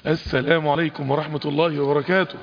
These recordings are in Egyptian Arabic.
السلام عليكم ورحمة الله وبركاته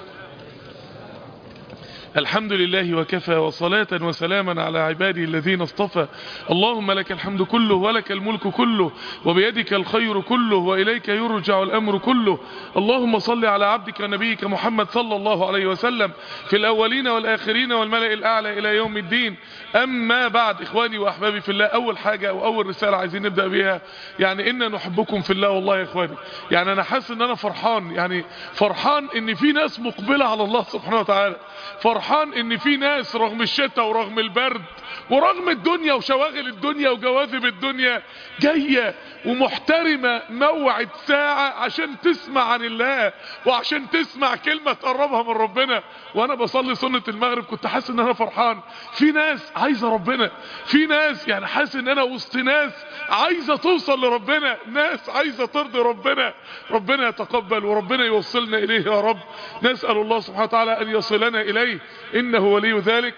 الحمد لله وكفى وصلاة وسلاما على عباده الذين اصطفى اللهم لك الحمد كله ولك الملك كله وبيدك الخير كله وإليك يرجع الأمر كله اللهم صل على عبدك ونبيك محمد صلى الله عليه وسلم في الأولين والآخرين والملأ الأعلى إلى يوم الدين أما بعد إخواني وأحبابي في الله أول حاجة وأول رسالة عايزين نبدأ بيها يعني إنا نحبكم في الله والله يا إخواني يعني أنا حاسس إن أنا فرحان يعني فرحان إن في ناس مقبلة على الله سبحانه وتعالى فرحان إن في ناس رغم الشتاء ورغم البرد ورغم الدنيا وشواغل الدنيا وجواذب الدنيا جاية ومحترمة موعد ساعة عشان تسمع عن الله وعشان تسمع كلمة تقربها من ربنا وانا بصلي سنة المغرب كنت حاسس ان انا فرحان في ناس عايزة ربنا في ناس يعني حاسس ان انا وسط ناس عايزة توصل لربنا ناس عايزة ترضي ربنا ربنا يتقبل وربنا يوصلنا اليه يا رب نسأل الله سبحانه وتعالى ان يصلنا اليه انه ولي ذلك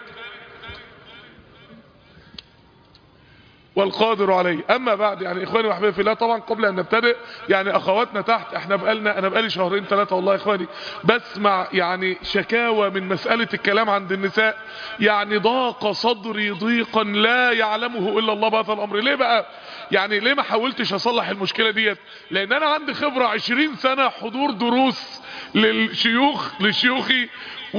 والقادر عليه اما بعد يعني اخواني واحبابي في الله طبعا قبل ان نبتدئ يعني اخواتنا تحت احنا بقالنا انا بقالي شهرين ثلاثه والله يا اخواني بسمع يعني شكاوى من مساله الكلام عند النساء يعني ضاق صدري ضيقا لا يعلمه الا الله بهذا الامر ليه بقى يعني ليه ما حاولتش اصلح المشكله ديت لان انا عندي خبره 20 سنه حضور دروس للشيوخ لشيوخي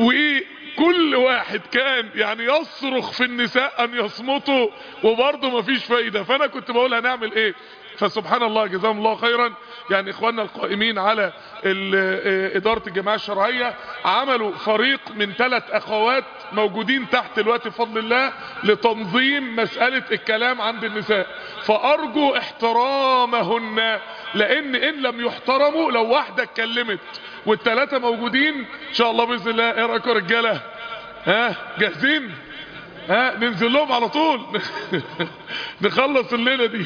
كل واحد كان يعني يصرخ في النساء ان يصمتوا وبرضه مفيش فايدة فانا كنت بقول هنعمل ايه فسبحان الله جزاهم الله خيرا يعني اخواننا القائمين على ادارة الجماعة الشرعية عملوا فريق من ثلاث اخوات موجودين تحت الوقت بفضل الله لتنظيم مسألة الكلام عند النساء فارجو احترامهن لان ان لم يحترموا لو واحدة اتكلمت والثلاثة موجودين ان شاء الله باذن الله ايه رايكم رجاله ها جاهزين ها ننزل لهم على طول نخلص الليلة دي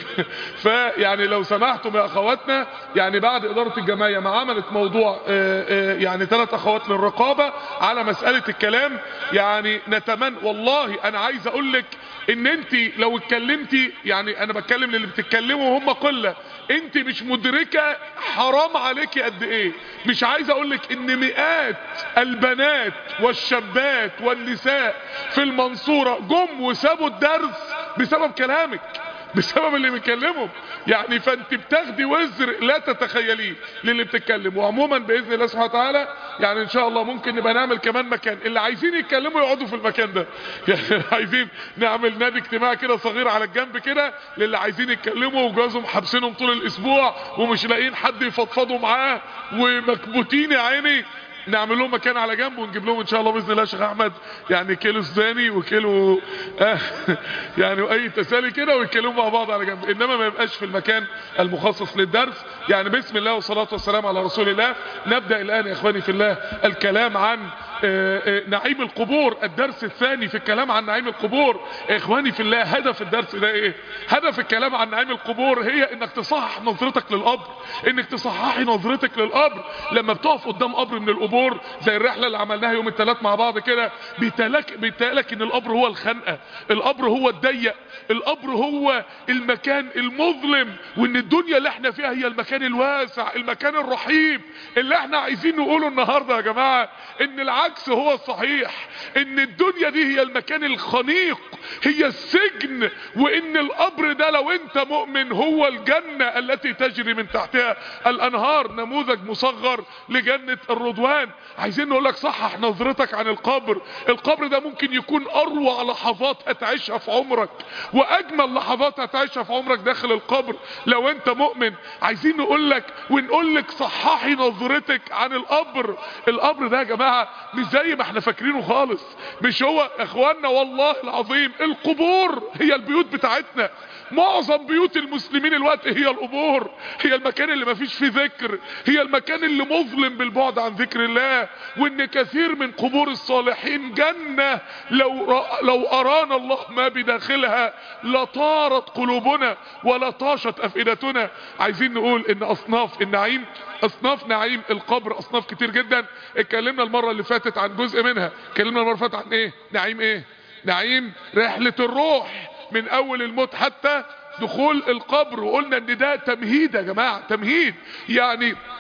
فيعني لو سمحتم يا اخواتنا يعني بعد ادارة الجمعية ما عملت موضوع آآ آآ يعني ثلاث اخوات للرقابة على مسألة الكلام يعني نتمنى والله انا عايز اقول لك ان انت لو اتكلمتي يعني انا بتكلم للي بتتكلموا وهم قلة انت مش مدركة حرام عليكي قد ايه مش عايز اقول لك ان مئات البنات والشابات والنساء في المنصورة جم وسابوا الدرس بسبب كلامك بسبب اللي بيكلمهم يعني فانت بتاخدي وزر لا تتخيليه للي بتتكلم وعموما باذن الله سبحانه وتعالى يعني ان شاء الله ممكن نبقى نعمل كمان مكان اللي عايزين يتكلموا يقعدوا في المكان ده يعني عايزين نعمل نادي اجتماعي كده صغير على الجنب كده للي عايزين يتكلموا وجوازهم حابسينهم طول الاسبوع ومش لاقيين حد يفضفضوا معاه ومكبوتين يا عيني نعمل لهم مكان على جنب ونجيب لهم ان شاء الله باذن الله شيخ احمد يعني كيلو سوداني وكيلو آه يعني واي تسالي كده ويتكلموا مع بعض على جنب انما ما يبقاش في المكان المخصص للدرس يعني بسم الله والصلاه والسلام على رسول الله نبدا الان يا اخواني في الله الكلام عن آآ آآ نعيم القبور الدرس الثاني في الكلام عن نعيم القبور اخواني في الله هدف الدرس ده ايه هدف الكلام عن نعيم القبور هي انك تصحح نظرتك للقبر انك تصححي نظرتك للقبر لما بتقف قدام قبر من القبور زي الرحله اللي عملناها يوم الثلاث مع بعض كده بيتالك بيتالك ان القبر هو الخنقه القبر هو الضيق القبر هو المكان المظلم وان الدنيا اللي احنا فيها هي المكان الواسع المكان الرحيب اللي احنا عايزين نقوله النهارده يا جماعه ان العكس هو الصحيح ان الدنيا دي هي المكان الخنيق هي السجن وان القبر ده لو انت مؤمن هو الجنة التي تجري من تحتها الانهار نموذج مصغر لجنة الرضوان عايزين نقول لك صحح نظرتك عن القبر القبر ده ممكن يكون اروع لحظات هتعيشها في عمرك واجمل لحظات هتعيشها في عمرك داخل القبر لو انت مؤمن عايزين نقول لك ونقول لك صححي نظرتك عن القبر القبر ده يا جماعة مش زي ما احنا فاكرينه خالص مش هو اخواننا والله العظيم القبور هي البيوت بتاعتنا معظم بيوت المسلمين الوقت هي القبور هي المكان اللي ما فيش فيه ذكر هي المكان اللي مظلم بالبعد عن ذكر الله وان كثير من قبور الصالحين جنة لو, لو ارانا الله ما بداخلها لطارت قلوبنا ولطاشت افئدتنا عايزين نقول ان اصناف النعيم اصناف نعيم القبر اصناف كتير جدا اتكلمنا المرة اللي فاتت عن جزء منها اتكلمنا المرة اللي فاتت عن ايه نعيم ايه نعيم رحلة الروح من اول الموت حتى دخول القبر وقلنا ان ده تمهيد يا جماعة تمهيد يعني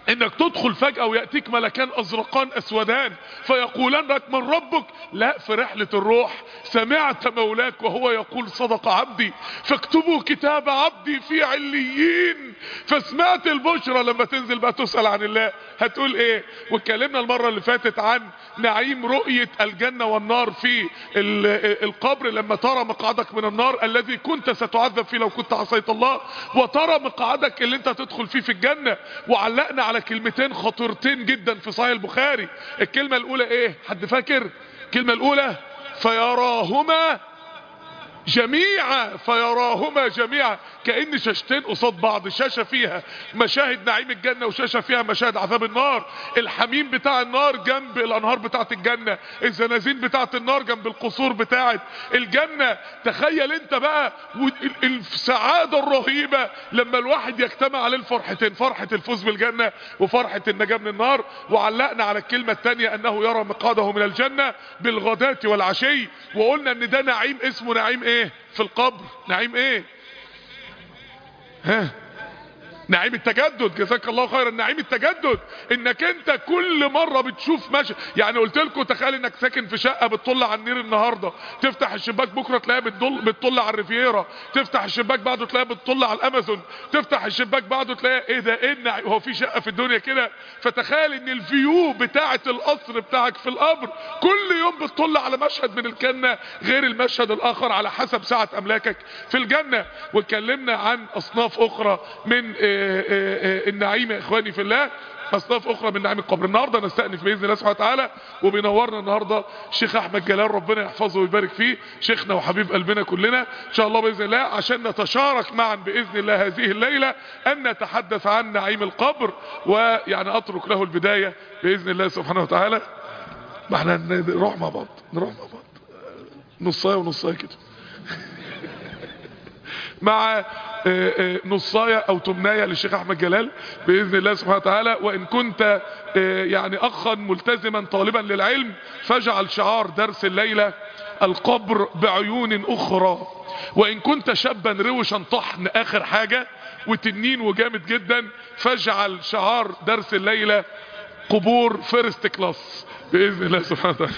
انك تدخل فجأة ويأتيك ملكان ازرقان اسودان فيقولان لك من ربك لا في رحلة الروح سمعت مولاك وهو يقول صدق عبدي فاكتبوا كتاب عبدي في عليين فسمعت البشرى لما تنزل بقى تسأل عن الله هتقول ايه واتكلمنا المرة اللي فاتت عن نعيم رؤية الجنة والنار في القبر لما ترى مقعدك من النار الذي كنت ستعذب فيه لو كنت عصيت الله وترى مقعدك اللي انت تدخل فيه في الجنة وعلقنا على كلمتين خطيرتين جدا في صحيح البخاري الكلمة الاولى ايه حد فاكر الكلمة الاولى فيراهما جميعا فيراهما جميعا كأن شاشتين قصاد بعض شاشة فيها مشاهد نعيم الجنة وشاشة فيها مشاهد عذاب النار الحميم بتاع النار جنب الانهار بتاعت الجنة الزنازين بتاعت النار جنب القصور بتاعت الجنة تخيل انت بقى السعادة الرهيبة لما الواحد يجتمع عليه الفرحتين فرحة الفوز بالجنة وفرحة النجاة من النار وعلقنا على الكلمة التانية انه يرى مقعده من الجنة بالغداة والعشي وقلنا ان ده نعيم اسمه نعيم ايه في القبر نعيم ايه ها نعيم التجدد جزاك الله خيرا نعيم التجدد انك انت كل مرة بتشوف ماشي يعني قلت لكم تخيل انك ساكن في شقة بتطل على النير النهاردة تفتح الشباك بكرة تلاقيها بتطل, بتطل على الريفيرا تفتح الشباك بعده تلاقيها بتطل على الامازون تفتح الشباك بعده تلاقيها ايه ده ايه النعيم هو في شقة في الدنيا كده فتخيل ان الفيو بتاعة القصر بتاعك في القبر كل يوم بتطل على مشهد من الجنة غير المشهد الاخر على حسب سعة املاكك في الجنة واتكلمنا عن اصناف اخرى من النعيم يا اخواني في الله اصناف اخرى من نعيم القبر النهارده نستأنف باذن الله سبحانه وتعالى وبينورنا النهارده الشيخ احمد جلال ربنا يحفظه ويبارك فيه شيخنا وحبيب قلبنا كلنا ان شاء الله باذن الله عشان نتشارك معا باذن الله هذه الليله ان نتحدث عن نعيم القبر ويعني اترك له البدايه باذن الله سبحانه وتعالى ما احنا نروح مع بعض نروح مع بعض نصايه ونصايه كده مع نصاية او تمناية للشيخ احمد جلال باذن الله سبحانه وتعالى وان كنت يعني اخا ملتزما طالبا للعلم فاجعل شعار درس الليلة القبر بعيون اخرى وان كنت شابا روشا طحن اخر حاجة وتنين وجامد جدا فاجعل شعار درس الليلة قبور فيرست كلاس باذن الله سبحانه وتعالى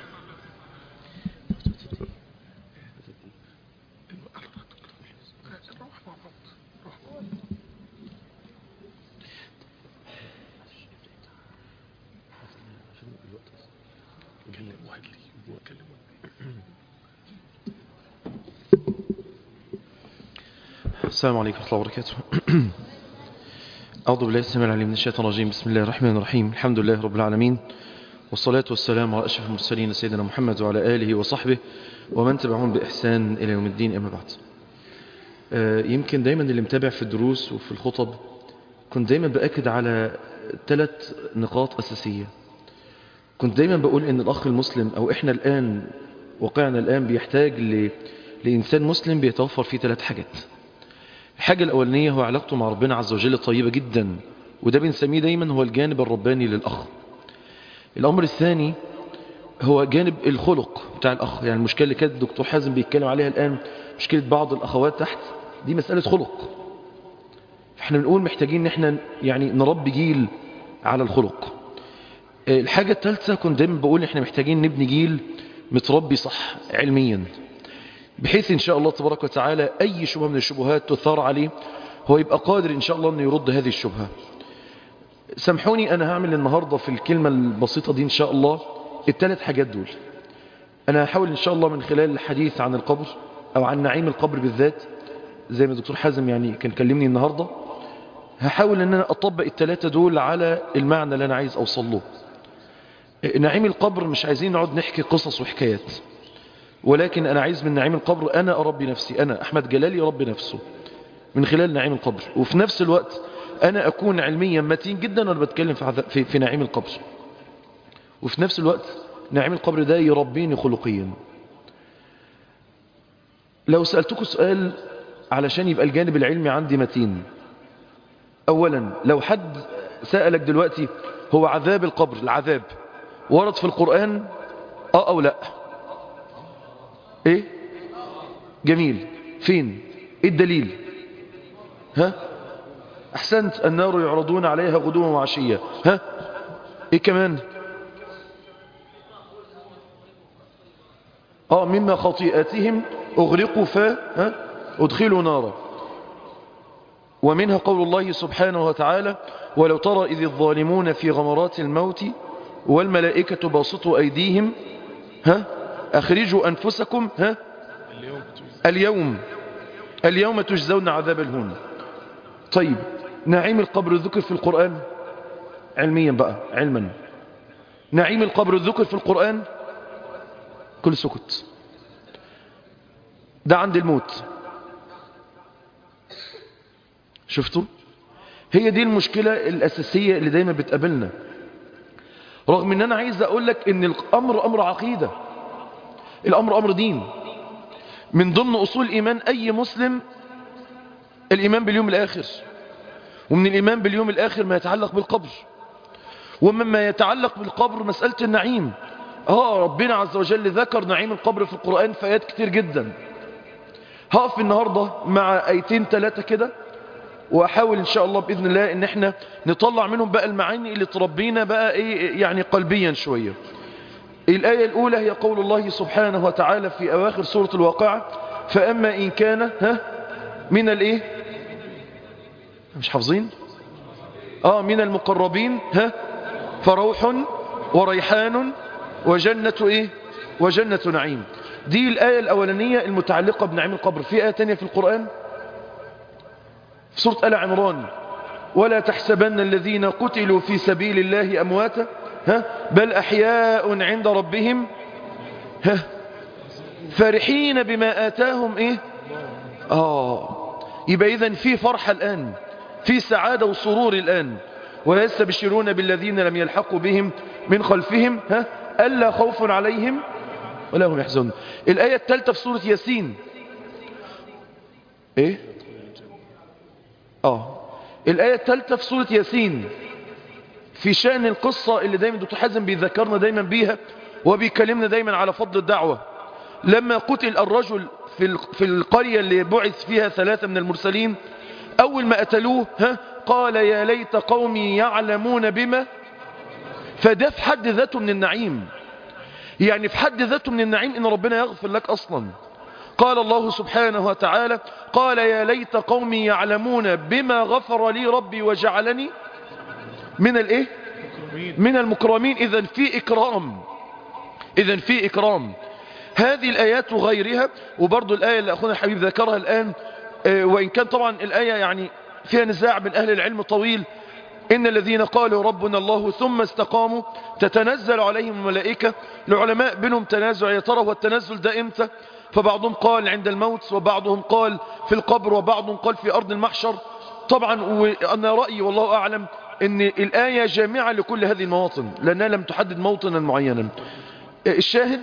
السلام عليكم ورحمة الله وبركاته أعوذ بالله السميع العليم من الشيطان الرجيم بسم الله الرحمن الرحيم الحمد لله رب العالمين والصلاة والسلام على أشرف المرسلين سيدنا محمد وعلى آله وصحبه ومن تبعهم بإحسان إلى يوم الدين أما بعد يمكن دايما اللي متابع في الدروس وفي الخطب كنت دايما بأكد على ثلاث نقاط أساسية كنت دايما بقول إن الأخ المسلم أو إحنا الآن واقعنا الآن بيحتاج ل... لإنسان مسلم بيتوفر فيه ثلاث حاجات الحاجة الأولانية هو علاقته مع ربنا عز وجل طيبة جدا وده بنسميه دايما هو الجانب الرباني للأخ الأمر الثاني هو جانب الخلق بتاع الأخ يعني المشكلة اللي كانت الدكتور حازم بيتكلم عليها الآن مشكلة بعض الأخوات تحت دي مسألة خلق فاحنا بنقول محتاجين ان احنا يعني نربي جيل على الخلق الحاجة الثالثة كنت دايما بقول احنا محتاجين نبني جيل متربي صح علميا بحيث ان شاء الله تبارك وتعالى اي شبهة من الشبهات تثار عليه هو يبقى قادر ان شاء الله انه يرد هذه الشبهة سامحوني انا هعمل النهاردة في الكلمة البسيطة دي ان شاء الله الثلاث حاجات دول انا هحاول ان شاء الله من خلال الحديث عن القبر او عن نعيم القبر بالذات زي ما الدكتور حازم يعني كان كلمني النهاردة هحاول ان انا اطبق الثلاثة دول على المعنى اللي انا عايز اوصل له نعيم القبر مش عايزين نقعد نحكي قصص وحكايات ولكن أنا عايز من نعيم القبر أنا أربي نفسي أنا أحمد جلالي أربي نفسه من خلال نعيم القبر وفي نفس الوقت أنا أكون علميا متين جدا وأنا بتكلم في, في, في نعيم القبر وفي نفس الوقت نعيم القبر ده يربيني خلقيا لو سألتكم سؤال علشان يبقى الجانب العلمي عندي متين أولا لو حد سألك دلوقتي هو عذاب القبر العذاب ورد في القرآن اه او لا ايه جميل فين ايه الدليل ها أحسنت النار يعرضون عليها غدوا وعشية ها إيه كمان آه مما خطيئاتهم أغرقوا فا ها أدخلوا نارا ومنها قول الله سبحانه وتعالى ولو ترى إذ الظالمون في غمرات الموت والملائكة باسطوا أيديهم ها أخرجوا أنفسكم ها اليوم اليوم تجزون عذاب الهون طيب نعيم القبر ذكر في القرآن علميا بقى علما نعيم القبر ذكر في القرآن كل سكت ده عند الموت شفتوا هي دي المشكلة الأساسية اللي دايما بتقابلنا رغم ان انا عايز اقول لك ان الامر امر عقيدة الامر امر دين من ضمن اصول الايمان اي مسلم الايمان باليوم الاخر ومن الايمان باليوم الاخر ما يتعلق بالقبر ومما يتعلق بالقبر مسألة النعيم اه ربنا عز وجل ذكر نعيم القبر في القرآن في آيات كتير جدا هقف النهاردة مع ايتين ثلاثة كده واحاول ان شاء الله باذن الله ان احنا نطلع منهم بقى المعاني اللي تربينا بقى ايه يعني قلبيا شوية الآية الأولى هي قول الله سبحانه وتعالى في أواخر سورة الواقعة فأما إن كان ها من الإيه مش حافظين آه من المقربين ها فروح وريحان وجنة إيه وجنة نعيم دي الآية الأولانية المتعلقة بنعيم القبر في آية تانية في القرآن في سورة آل عمران ولا تحسبن الذين قتلوا في سبيل الله أمواتا ها بل أحياء عند ربهم ها فرحين بما آتاهم إيه آه يبقى إذن في فرحة الآن في سعادة وسرور الآن ويستبشرون بالذين لم يلحقوا بهم من خلفهم ها ألا خوف عليهم ولا هم يحزنون الآية الثالثة في سورة ياسين إيه آه الآية الثالثة في سورة ياسين في شأن القصة اللي دايما دكتور حازم بيذكرنا دايما بيها وبيكلمنا دايما على فضل الدعوة لما قتل الرجل في في القرية اللي بعث فيها ثلاثة من المرسلين أول ما قتلوه ها قال يا ليت قومي يعلمون بما فده في حد ذاته من النعيم يعني في حد ذاته من النعيم إن ربنا يغفر لك أصلا قال الله سبحانه وتعالى قال يا ليت قومي يعلمون بما غفر لي ربي وجعلني من الايه من المكرمين اذا في اكرام اذا في اكرام هذه الايات وغيرها وبرضو الايه اللي اخونا الحبيب ذكرها الان وان كان طبعا الايه يعني فيها نزاع بين اهل العلم طويل إن الذين قالوا ربنا الله ثم استقاموا تتنزل عليهم الملائكة العلماء بينهم تنازع يا ترى هو التنزل ده إمتى فبعضهم قال عند الموت وبعضهم قال في القبر وبعضهم قال في أرض المحشر طبعا وأنا رأيي والله أعلم ان الآية جامعة لكل هذه المواطن لأنها لم تحدد موطنا معينا الشاهد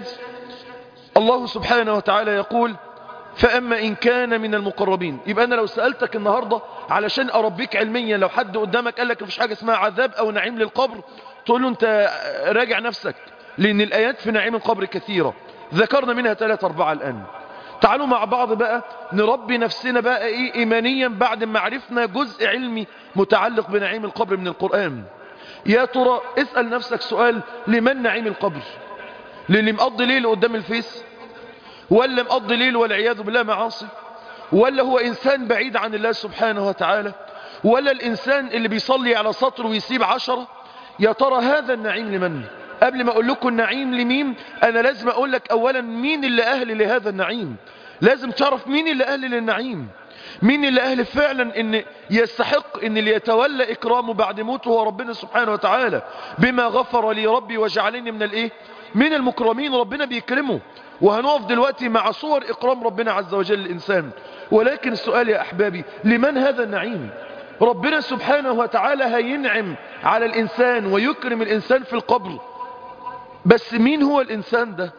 الله سبحانه وتعالى يقول فأما إن كان من المقربين يبقى أنا لو سألتك النهاردة علشان أربيك علميا لو حد قدامك قال لك مفيش حاجة اسمها عذاب أو نعيم للقبر تقول له أنت راجع نفسك لأن الآيات في نعيم القبر كثيرة ذكرنا منها ثلاثة أربعة الآن تعالوا مع بعض بقى نربي نفسنا بقى إيه إيمانيا بعد ما عرفنا جزء علمي متعلق بنعيم القبر من القرآن يا ترى اسأل نفسك سؤال لمن نعيم القبر للي مقضي ليل قدام الفيس ولا مقضي ليل والعياذ بالله معاصي ولا هو إنسان بعيد عن الله سبحانه وتعالى ولا الإنسان اللي بيصلي على سطر ويسيب عشرة يا ترى هذا النعيم لمن قبل ما أقول لكم النعيم لمين أنا لازم أقول لك أولا مين اللي أهل لهذا النعيم لازم تعرف مين اللي أهل للنعيم مين اللي أهل فعلا ان يستحق ان اللي يتولى إكرامه بعد موته هو ربنا سبحانه وتعالى بما غفر لي ربي وجعلني من الايه من المكرمين ربنا بيكرمه وهنقف دلوقتي مع صور إكرام ربنا عز وجل الإنسان ولكن السؤال يا أحبابي لمن هذا النعيم ربنا سبحانه وتعالى هينعم على الإنسان ويكرم الإنسان في القبر بس مين هو الإنسان ده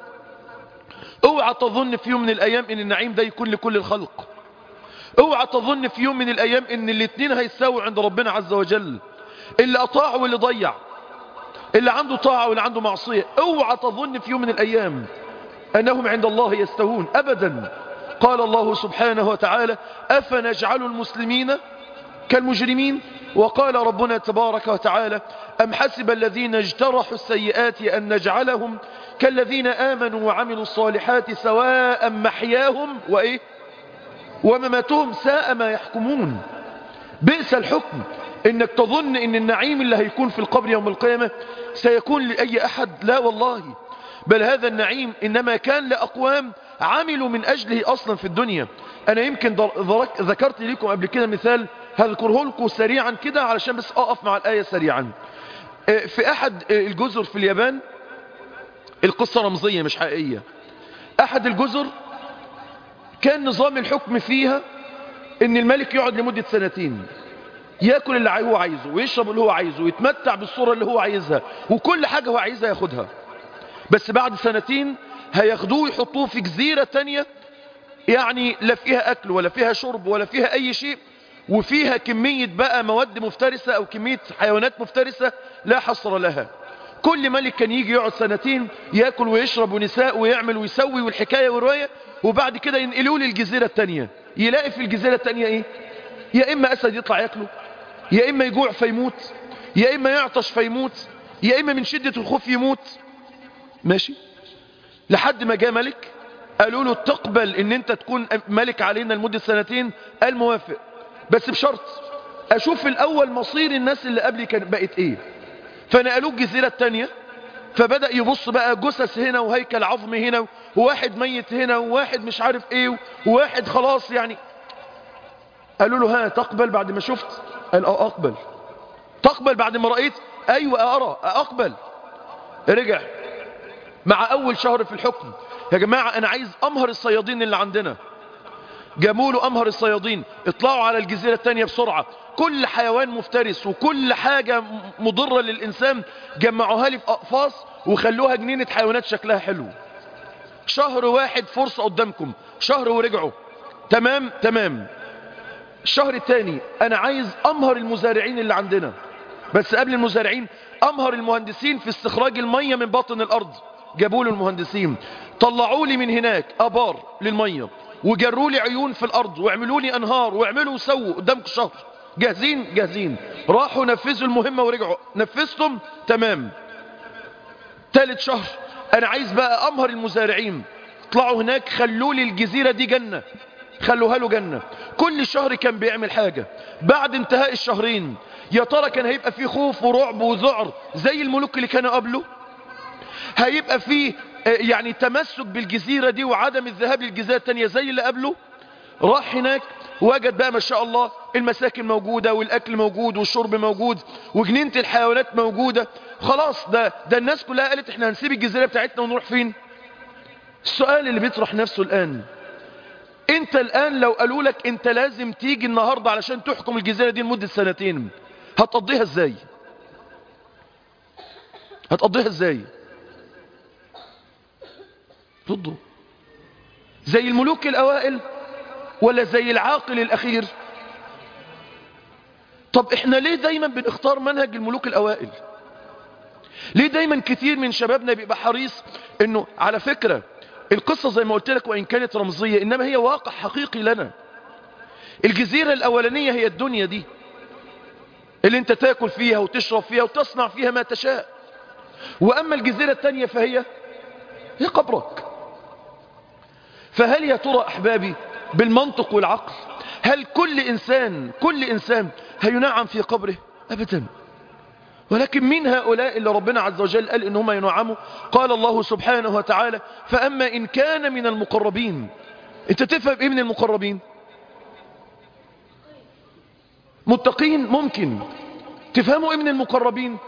اوعى تظن في يوم من الأيام ان النعيم ده يكون لكل الخلق اوعى تظن في يوم من الأيام ان الاتنين هيساووا عند ربنا عز وجل اللي أطاع واللي ضيع اللي عنده طاعة واللي عنده معصية اوعى تظن في يوم من الأيام أنهم عند الله يستوون أبدا قال الله سبحانه وتعالى أفنجعل المسلمين كالمجرمين وقال ربنا تبارك وتعالى أم حسب الذين اجترحوا السيئات أن نجعلهم كالذين آمنوا وعملوا الصالحات سواء محياهم وإيه ومماتهم ساء ما يحكمون بئس الحكم انك تظن ان النعيم اللي هيكون في القبر يوم القيامة سيكون لأي أحد لا والله بل هذا النعيم إنما كان لأقوام عملوا من أجله أصلا في الدنيا أنا يمكن ذكرت لكم قبل كده مثال هذكره لكم سريعا كده علشان بس أقف مع الآية سريعا في أحد الجزر في اليابان القصة رمزية مش حقيقية أحد الجزر كان نظام الحكم فيها ان الملك يقعد لمدة سنتين ياكل اللي هو عايزه ويشرب اللي هو عايزه ويتمتع بالصورة اللي هو عايزها وكل حاجة هو عايزها ياخدها بس بعد سنتين هياخدوه ويحطوه في جزيرة تانية يعني لا فيها اكل ولا فيها شرب ولا فيها اي شيء وفيها كمية بقى مواد مفترسة او كمية حيوانات مفترسة لا حصر لها كل ملك كان يجي يقعد سنتين ياكل ويشرب ونساء ويعمل ويسوي والحكاية والرواية وبعد كده ينقلوه للجزيرة التانية يلاقي في الجزيرة التانية ايه يا اما اسد يطلع ياكله يا اما يجوع فيموت يا اما يعطش فيموت يا اما من شدة الخوف يموت ماشي لحد ما جاء ملك قالوا له تقبل ان انت تكون ملك علينا لمدة سنتين قال موافق بس بشرط اشوف الاول مصير الناس اللي قبلي كانت بقت ايه فنقلوه الجزيرة التانية فبدأ يبص بقى جثث هنا وهيكل عظم هنا وواحد ميت هنا وواحد مش عارف ايه وواحد خلاص يعني قالوا له ها تقبل بعد ما شفت قال اه اقبل تقبل بعد ما رأيت ايوه ارى اقبل رجع مع اول شهر في الحكم يا جماعة انا عايز امهر الصيادين اللي عندنا جابوا له امهر الصيادين اطلعوا على الجزيرة التانية بسرعة كل حيوان مفترس وكل حاجة مضرة للإنسان جمعوها لي في أقفاص وخلوها جنينة حيوانات شكلها حلو شهر واحد فرصة قدامكم شهر ورجعوا تمام تمام الشهر الثاني أنا عايز أمهر المزارعين اللي عندنا بس قبل المزارعين أمهر المهندسين في استخراج المية من باطن الأرض جابوا له المهندسين طلعوا لي من هناك أبار للمية وجروا لي عيون في الأرض واعملوا لي أنهار واعملوا وسووا قدامكم شهر جاهزين جاهزين راحوا نفذوا المهمة ورجعوا نفذتم تمام ثالث شهر انا عايز بقى امهر المزارعين اطلعوا هناك خلوا لي الجزيرة دي جنة خلوها له جنة كل شهر كان بيعمل حاجة بعد انتهاء الشهرين يا ترى كان هيبقى فيه خوف ورعب وذعر زي الملوك اللي كانوا قبله هيبقى فيه يعني تمسك بالجزيرة دي وعدم الذهاب للجزيرة التانية زي اللي قبله راح هناك وجد بقى ما شاء الله المساكن موجودة والأكل موجود والشرب موجود وجنينة الحيوانات موجودة خلاص ده, ده الناس كلها قالت احنا هنسيب الجزيرة بتاعتنا ونروح فين السؤال اللي بيطرح نفسه الآن انت الآن لو قالوا لك انت لازم تيجي النهاردة علشان تحكم الجزيرة دي لمدة سنتين هتقضيها ازاي هتقضيها ازاي ضده زي الملوك الأوائل ولا زي العاقل الأخير طب احنا ليه دايما بنختار منهج الملوك الأوائل ليه دايما كتير من شبابنا بيبقى حريص انه على فكرة القصة زي ما قلت لك وإن كانت رمزية إنما هي واقع حقيقي لنا الجزيرة الأولانية هي الدنيا دي اللي انت تاكل فيها وتشرب فيها وتصنع فيها ما تشاء وأما الجزيرة الثانية فهي هي قبرك فهل يا ترى أحبابي بالمنطق والعقل هل كل إنسان كل إنسان هينعم في قبره أبدا ولكن من هؤلاء اللي ربنا عز وجل قال إنهم ينعموا قال الله سبحانه وتعالى فأما إن كان من المقربين أنت تفهم إيه من المقربين متقين ممكن تفهموا إيه من المقربين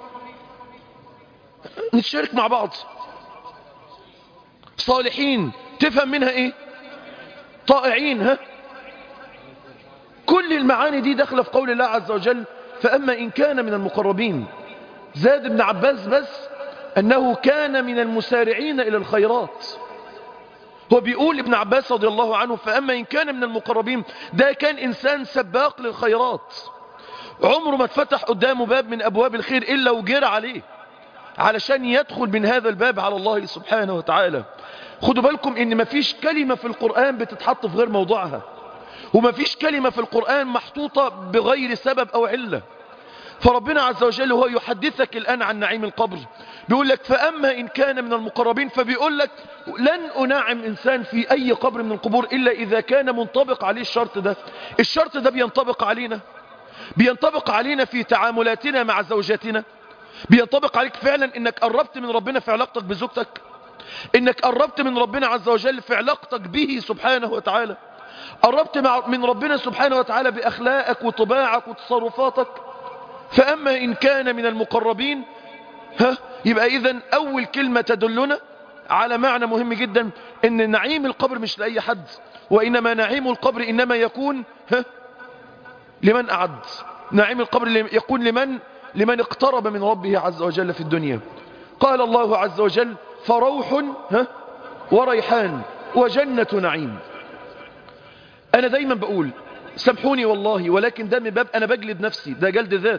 نتشارك مع بعض صالحين تفهم منها إيه طائعين ها كل المعاني دي داخله في قول الله عز وجل فأما إن كان من المقربين زاد ابن عباس بس أنه كان من المسارعين إلى الخيرات هو بيقول ابن عباس رضي الله عنه فأما إن كان من المقربين ده كان إنسان سباق للخيرات عمره ما اتفتح قدامه باب من أبواب الخير إلا وجر عليه علشان يدخل من هذا الباب على الله سبحانه وتعالى خدوا بالكم ان مفيش كلمة في القرآن بتتحط في غير موضوعها ومفيش كلمة في القرآن محطوطة بغير سبب أو علة فربنا عز وجل هو يحدثك الآن عن نعيم القبر بيقول لك فأما إن كان من المقربين فبيقول لك لن أنعم إنسان في أي قبر من القبور إلا إذا كان منطبق عليه الشرط ده الشرط ده بينطبق علينا بينطبق علينا في تعاملاتنا مع زوجاتنا بينطبق عليك فعلا انك قربت من ربنا في علاقتك بزوجتك انك قربت من ربنا عز وجل في علاقتك به سبحانه وتعالى قربت مع من ربنا سبحانه وتعالى بأخلاقك وطباعك وتصرفاتك فأما إن كان من المقربين ها يبقى إذن أول كلمة تدلنا على معنى مهم جدا ان نعيم القبر مش لأي حد وإنما نعيم القبر إنما يكون ها لمن أعد نعيم القبر يكون لمن لمن اقترب من ربه عز وجل في الدنيا قال الله عز وجل فروح ها وريحان وجنة نعيم أنا دايما بقول سامحوني والله ولكن ده من باب أنا بجلد نفسي ده جلد ذات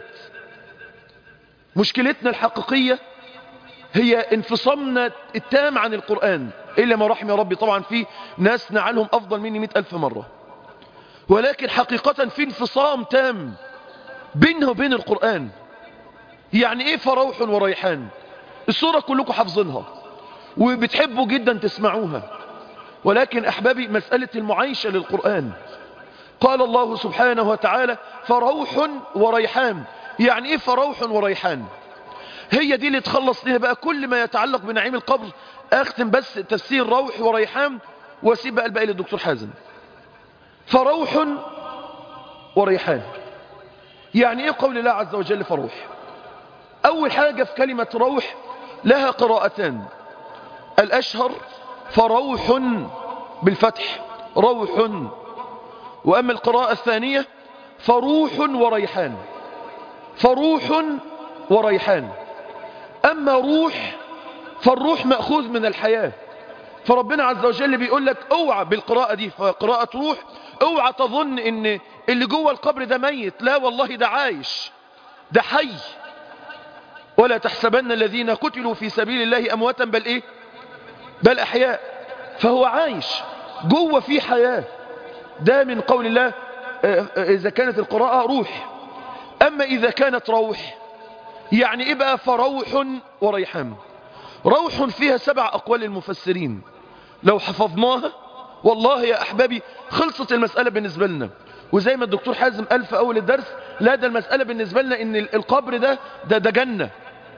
مشكلتنا الحقيقية هي انفصامنا التام عن القرآن إلا ما رحم يا ربي طبعا في ناس نعلهم أفضل مني مئة ألف مرة ولكن حقيقة في انفصام تام بينه وبين القرآن يعني ايه فروح وريحان الصورة كلكم حافظينها وبتحبوا جدا تسمعوها ولكن أحبابي مسألة المعايشة للقرآن قال الله سبحانه وتعالى فروح وريحان يعني ايه فروح وريحان هي دي اللي تخلص لنا بقى كل ما يتعلق بنعيم القبر اختم بس تفسير روح وريحان واسيب بقى الباقي للدكتور حازم فروح وريحان يعني ايه قول الله عز وجل فروح اول حاجة في كلمة روح لها قراءتان الاشهر فروح بالفتح روح واما القراءة الثانية فروح وريحان فروح وريحان اما روح فالروح مأخوذ من الحياة فربنا عز وجل بيقول لك اوعى بالقراءة دي فقراءة روح اوعى تظن ان اللي جوه القبر ده ميت لا والله ده عايش ده حي ولا تحسبن الذين قتلوا في سبيل الله امواتا بل ايه بل احياء فهو عايش جوه في حياة ده من قول الله اذا كانت القراءة روح اما اذا كانت روح يعني ايه بقى فروح وريحان روح فيها سبع اقوال المفسرين لو حفظناها والله يا احبابي خلصت المسألة بالنسبة لنا وزي ما الدكتور حازم قال في اول الدرس لا ده المسألة بالنسبة لنا ان القبر ده ده, ده جنة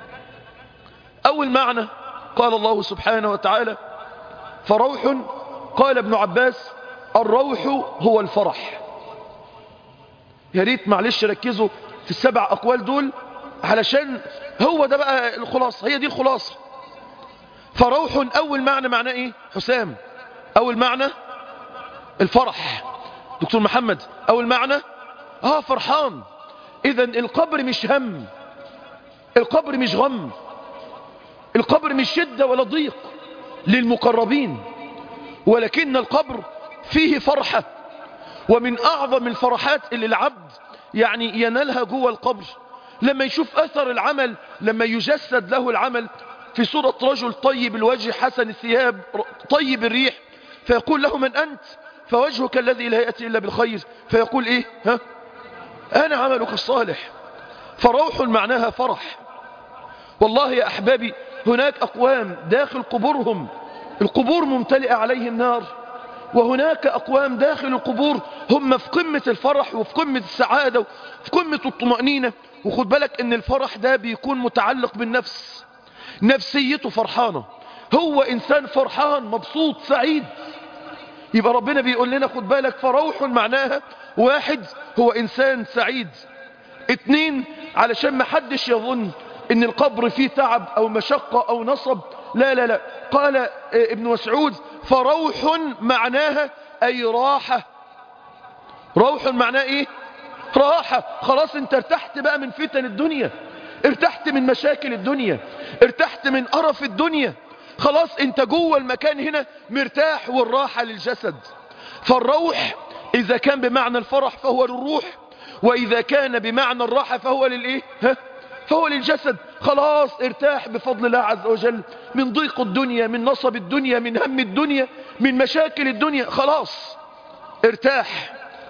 اول معنى قال الله سبحانه وتعالى فروح قال ابن عباس الروح هو الفرح يا ريت معلش ركزوا في السبع اقوال دول علشان هو ده بقى الخلاصة هي دي الخلاصة فروح اول معنى معناه ايه حسام اول معنى الفرح دكتور محمد اول معنى اه فرحان اذا القبر مش هم القبر مش غم القبر مش شدة ولا ضيق للمقربين ولكن القبر فيه فرحة ومن اعظم الفرحات اللي العبد يعني ينالها جوه القبر لما يشوف اثر العمل لما يجسد له العمل في صورة رجل طيب الوجه حسن الثياب طيب الريح فيقول له من أنت فوجهك الذي لا يأتي إلا بالخير فيقول إيه ها أنا عملك الصالح فروح معناها فرح والله يا أحبابي هناك أقوام داخل قبورهم القبور ممتلئة عليهم نار وهناك أقوام داخل القبور هم في قمة الفرح وفي قمة السعادة وفي قمة الطمأنينة وخد بالك ان الفرح ده بيكون متعلق بالنفس نفسيته فرحانة هو انسان فرحان مبسوط سعيد يبقى ربنا بيقول لنا خد بالك فروح معناها واحد هو انسان سعيد اتنين علشان ما حدش يظن ان القبر فيه تعب او مشقة او نصب لا لا لا قال ابن مسعود فروح معناها اي راحة روح معناه ايه راحة خلاص انت ارتحت بقى من فتن الدنيا ارتحت من مشاكل الدنيا ارتحت من قرف الدنيا خلاص انت جوه المكان هنا مرتاح والراحة للجسد فالروح اذا كان بمعنى الفرح فهو للروح واذا كان بمعنى الراحة فهو للايه ها فهو للجسد خلاص ارتاح بفضل الله عز وجل من ضيق الدنيا من نصب الدنيا من هم الدنيا من مشاكل الدنيا خلاص ارتاح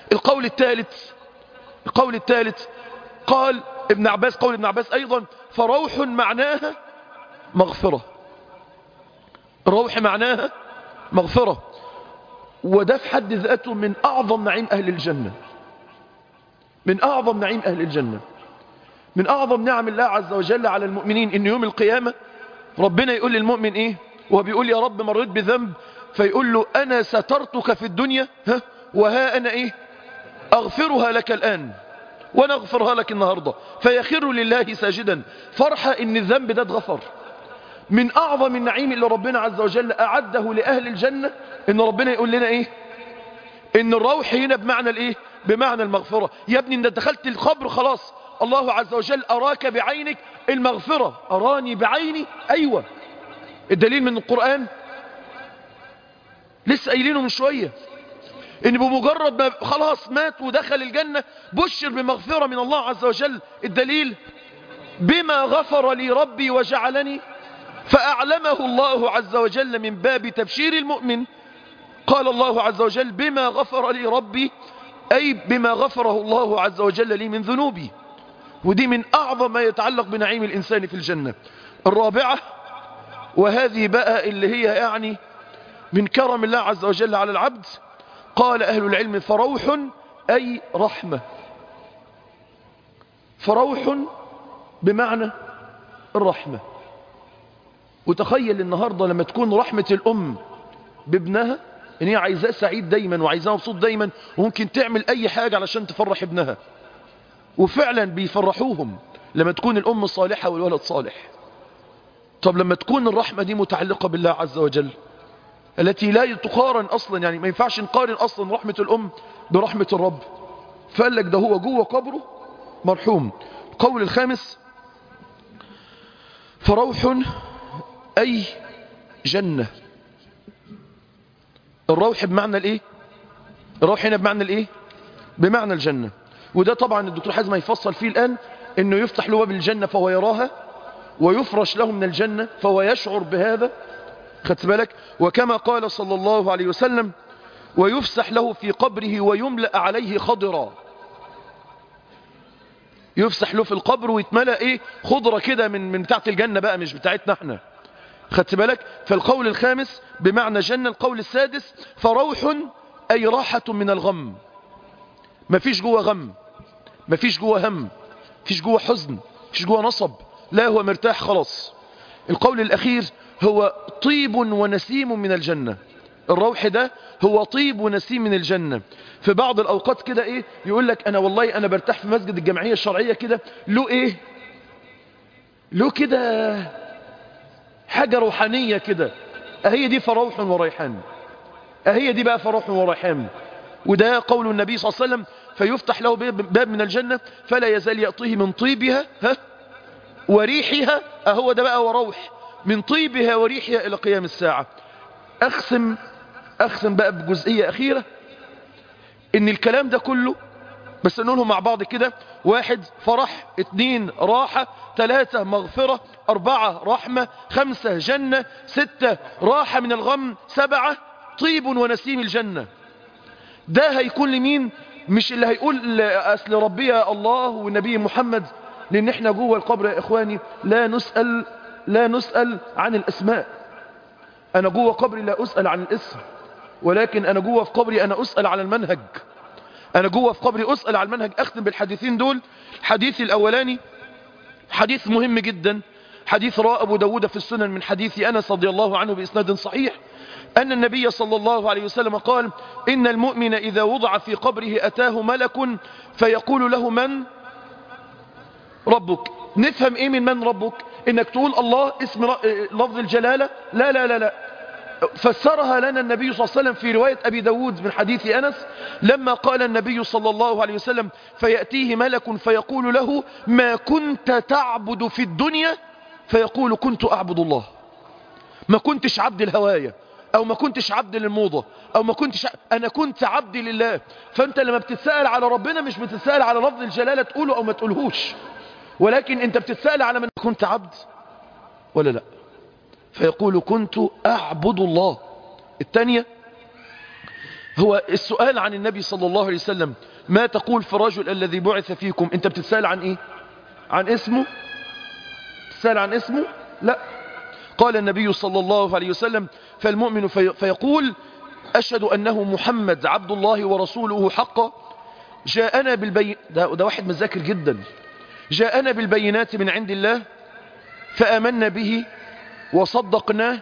القول الثالث القول الثالث قال ابن عباس قول ابن عباس أيضا فروح معناها مغفرة الروح معناها مغفرة وده في حد ذاته من أعظم نعيم أهل الجنة من أعظم نعيم أهل الجنة من أعظم نعم الله عز وجل على المؤمنين إن يوم القيامة ربنا يقول للمؤمن إيه وهو بيقول يا رب مريت بذنب فيقول له أنا سترتك في الدنيا ها وها أنا إيه أغفرها لك الآن وانا اغفرها لك النهاردة فيخر لله ساجدا فرحة ان الذنب ده اتغفر من اعظم النعيم اللي ربنا عز وجل اعده لاهل الجنة ان ربنا يقول لنا ايه ان الروح هنا بمعنى الايه بمعنى المغفرة يا ابني انت دخلت القبر خلاص الله عز وجل اراك بعينك المغفرة اراني بعيني ايوه الدليل من القرآن لسه قايلينه من شوية ان بمجرد ما خلاص مات ودخل الجنة بشر بمغفرة من الله عز وجل الدليل بما غفر لي ربي وجعلني فأعلمه الله عز وجل من باب تبشير المؤمن قال الله عز وجل بما غفر لي ربي أي بما غفره الله عز وجل لي من ذنوبي ودي من أعظم ما يتعلق بنعيم الإنسان في الجنة الرابعة وهذه بقى اللي هي يعني من كرم الله عز وجل على العبد قال أهل العلم فروح أي رحمة فروح بمعنى الرحمة وتخيل النهاردة لما تكون رحمة الأم بابنها ان هي عايزاه سعيد دايما وعايزاه مبسوط دايما وممكن تعمل اي حاجة علشان تفرح ابنها وفعلا بيفرحوهم لما تكون الام صالحة والولد صالح طب لما تكون الرحمة دي متعلقة بالله عز وجل التي لا تقارن اصلا يعني ما ينفعش نقارن اصلا رحمة الام برحمة الرب فقال لك ده هو جوه قبره مرحوم القول الخامس فروح اي جنة الروح بمعنى الايه الروح هنا بمعنى الايه بمعنى الجنة وده طبعا الدكتور حازم هيفصل فيه الآن انه يفتح له باب الجنة فهو يراها ويفرش له من الجنة فهو يشعر بهذا خدت بالك وكما قال صلى الله عليه وسلم ويفسح له في قبره ويملأ عليه خضرا يفسح له في القبر ويتملأ ايه خضرة كده من من بتاعت الجنة بقى مش بتاعتنا احنا خدت بالك فالقول الخامس بمعنى جنة القول السادس فروح أي راحة من الغم مفيش جوه غم مفيش جوه هم مفيش جوه حزن مفيش جوه نصب لا هو مرتاح خلاص القول الأخير هو طيب ونسيم من الجنة الروح ده هو طيب ونسيم من الجنة في بعض الأوقات كده إيه يقول لك أنا والله أنا برتاح في مسجد الجمعية الشرعية كده له إيه له كده حاجة روحانية كده أهي دي فروح وريحان أهي دي بقى فروح وريحان وده قول النبي صلى الله عليه وسلم فيفتح له باب من الجنة فلا يزال يأطيه من طيبها ها وريحها أهو ده بقى وروح من طيبها وريحها إلى قيام الساعة أخسم أخسم بقى بجزئية أخيرة إن الكلام ده كله بس نقوله مع بعض كده واحد فرح اتنين راحة ثلاثة مغفرة أربعة رحمة خمسة جنة ستة راحة من الغم سبعة طيب ونسيم الجنة ده هيكون لمين مش اللي هيقول أصل ربي يا الله والنبي محمد لأن احنا جوه القبر يا إخواني لا نسأل لا نسأل عن الأسماء أنا جوه قبري لا أسأل عن الاسم ولكن أنا جوه في قبري أنا أسأل على المنهج أنا جوه في قبري أسأل على المنهج أختم بالحديثين دول الحديث الأولاني حديث مهم جدا حديث راى أبو داود في السنن من حديث أنس رضي الله عنه بإسناد صحيح أن النبي صلى الله عليه وسلم قال إن المؤمن إذا وضع في قبره أتاه ملك فيقول له من ربك نفهم إيه من من ربك إنك تقول الله اسم لفظ الجلالة لا لا لا لا فسرها لنا النبي صلى الله عليه وسلم في رواية أبي داود من حديث أنس لما قال النبي صلى الله عليه وسلم فيأتيه ملك فيقول له ما كنت تعبد في الدنيا فيقول كنت أعبد الله ما كنتش عبد الهواية أو ما كنتش عبد للموضة أو ما كنتش ع... أنا كنت عبد لله فأنت لما بتتسأل على ربنا مش بتتسأل على لفظ الجلالة تقوله أو ما تقولهوش ولكن أنت بتتسأل على من كنت عبد ولا لا فيقول كنت أعبد الله الثانية هو السؤال عن النبي صلى الله عليه وسلم ما تقول في الرجل الذي بعث فيكم انت بتتسأل عن ايه عن اسمه تسأل عن اسمه لا قال النبي صلى الله عليه وسلم فالمؤمن في فيقول أشهد أنه محمد عبد الله ورسوله حقا جاءنا بالبين ده, ده واحد مذاكر جدا جاءنا بالبينات من عند الله فآمنا به وصدقناه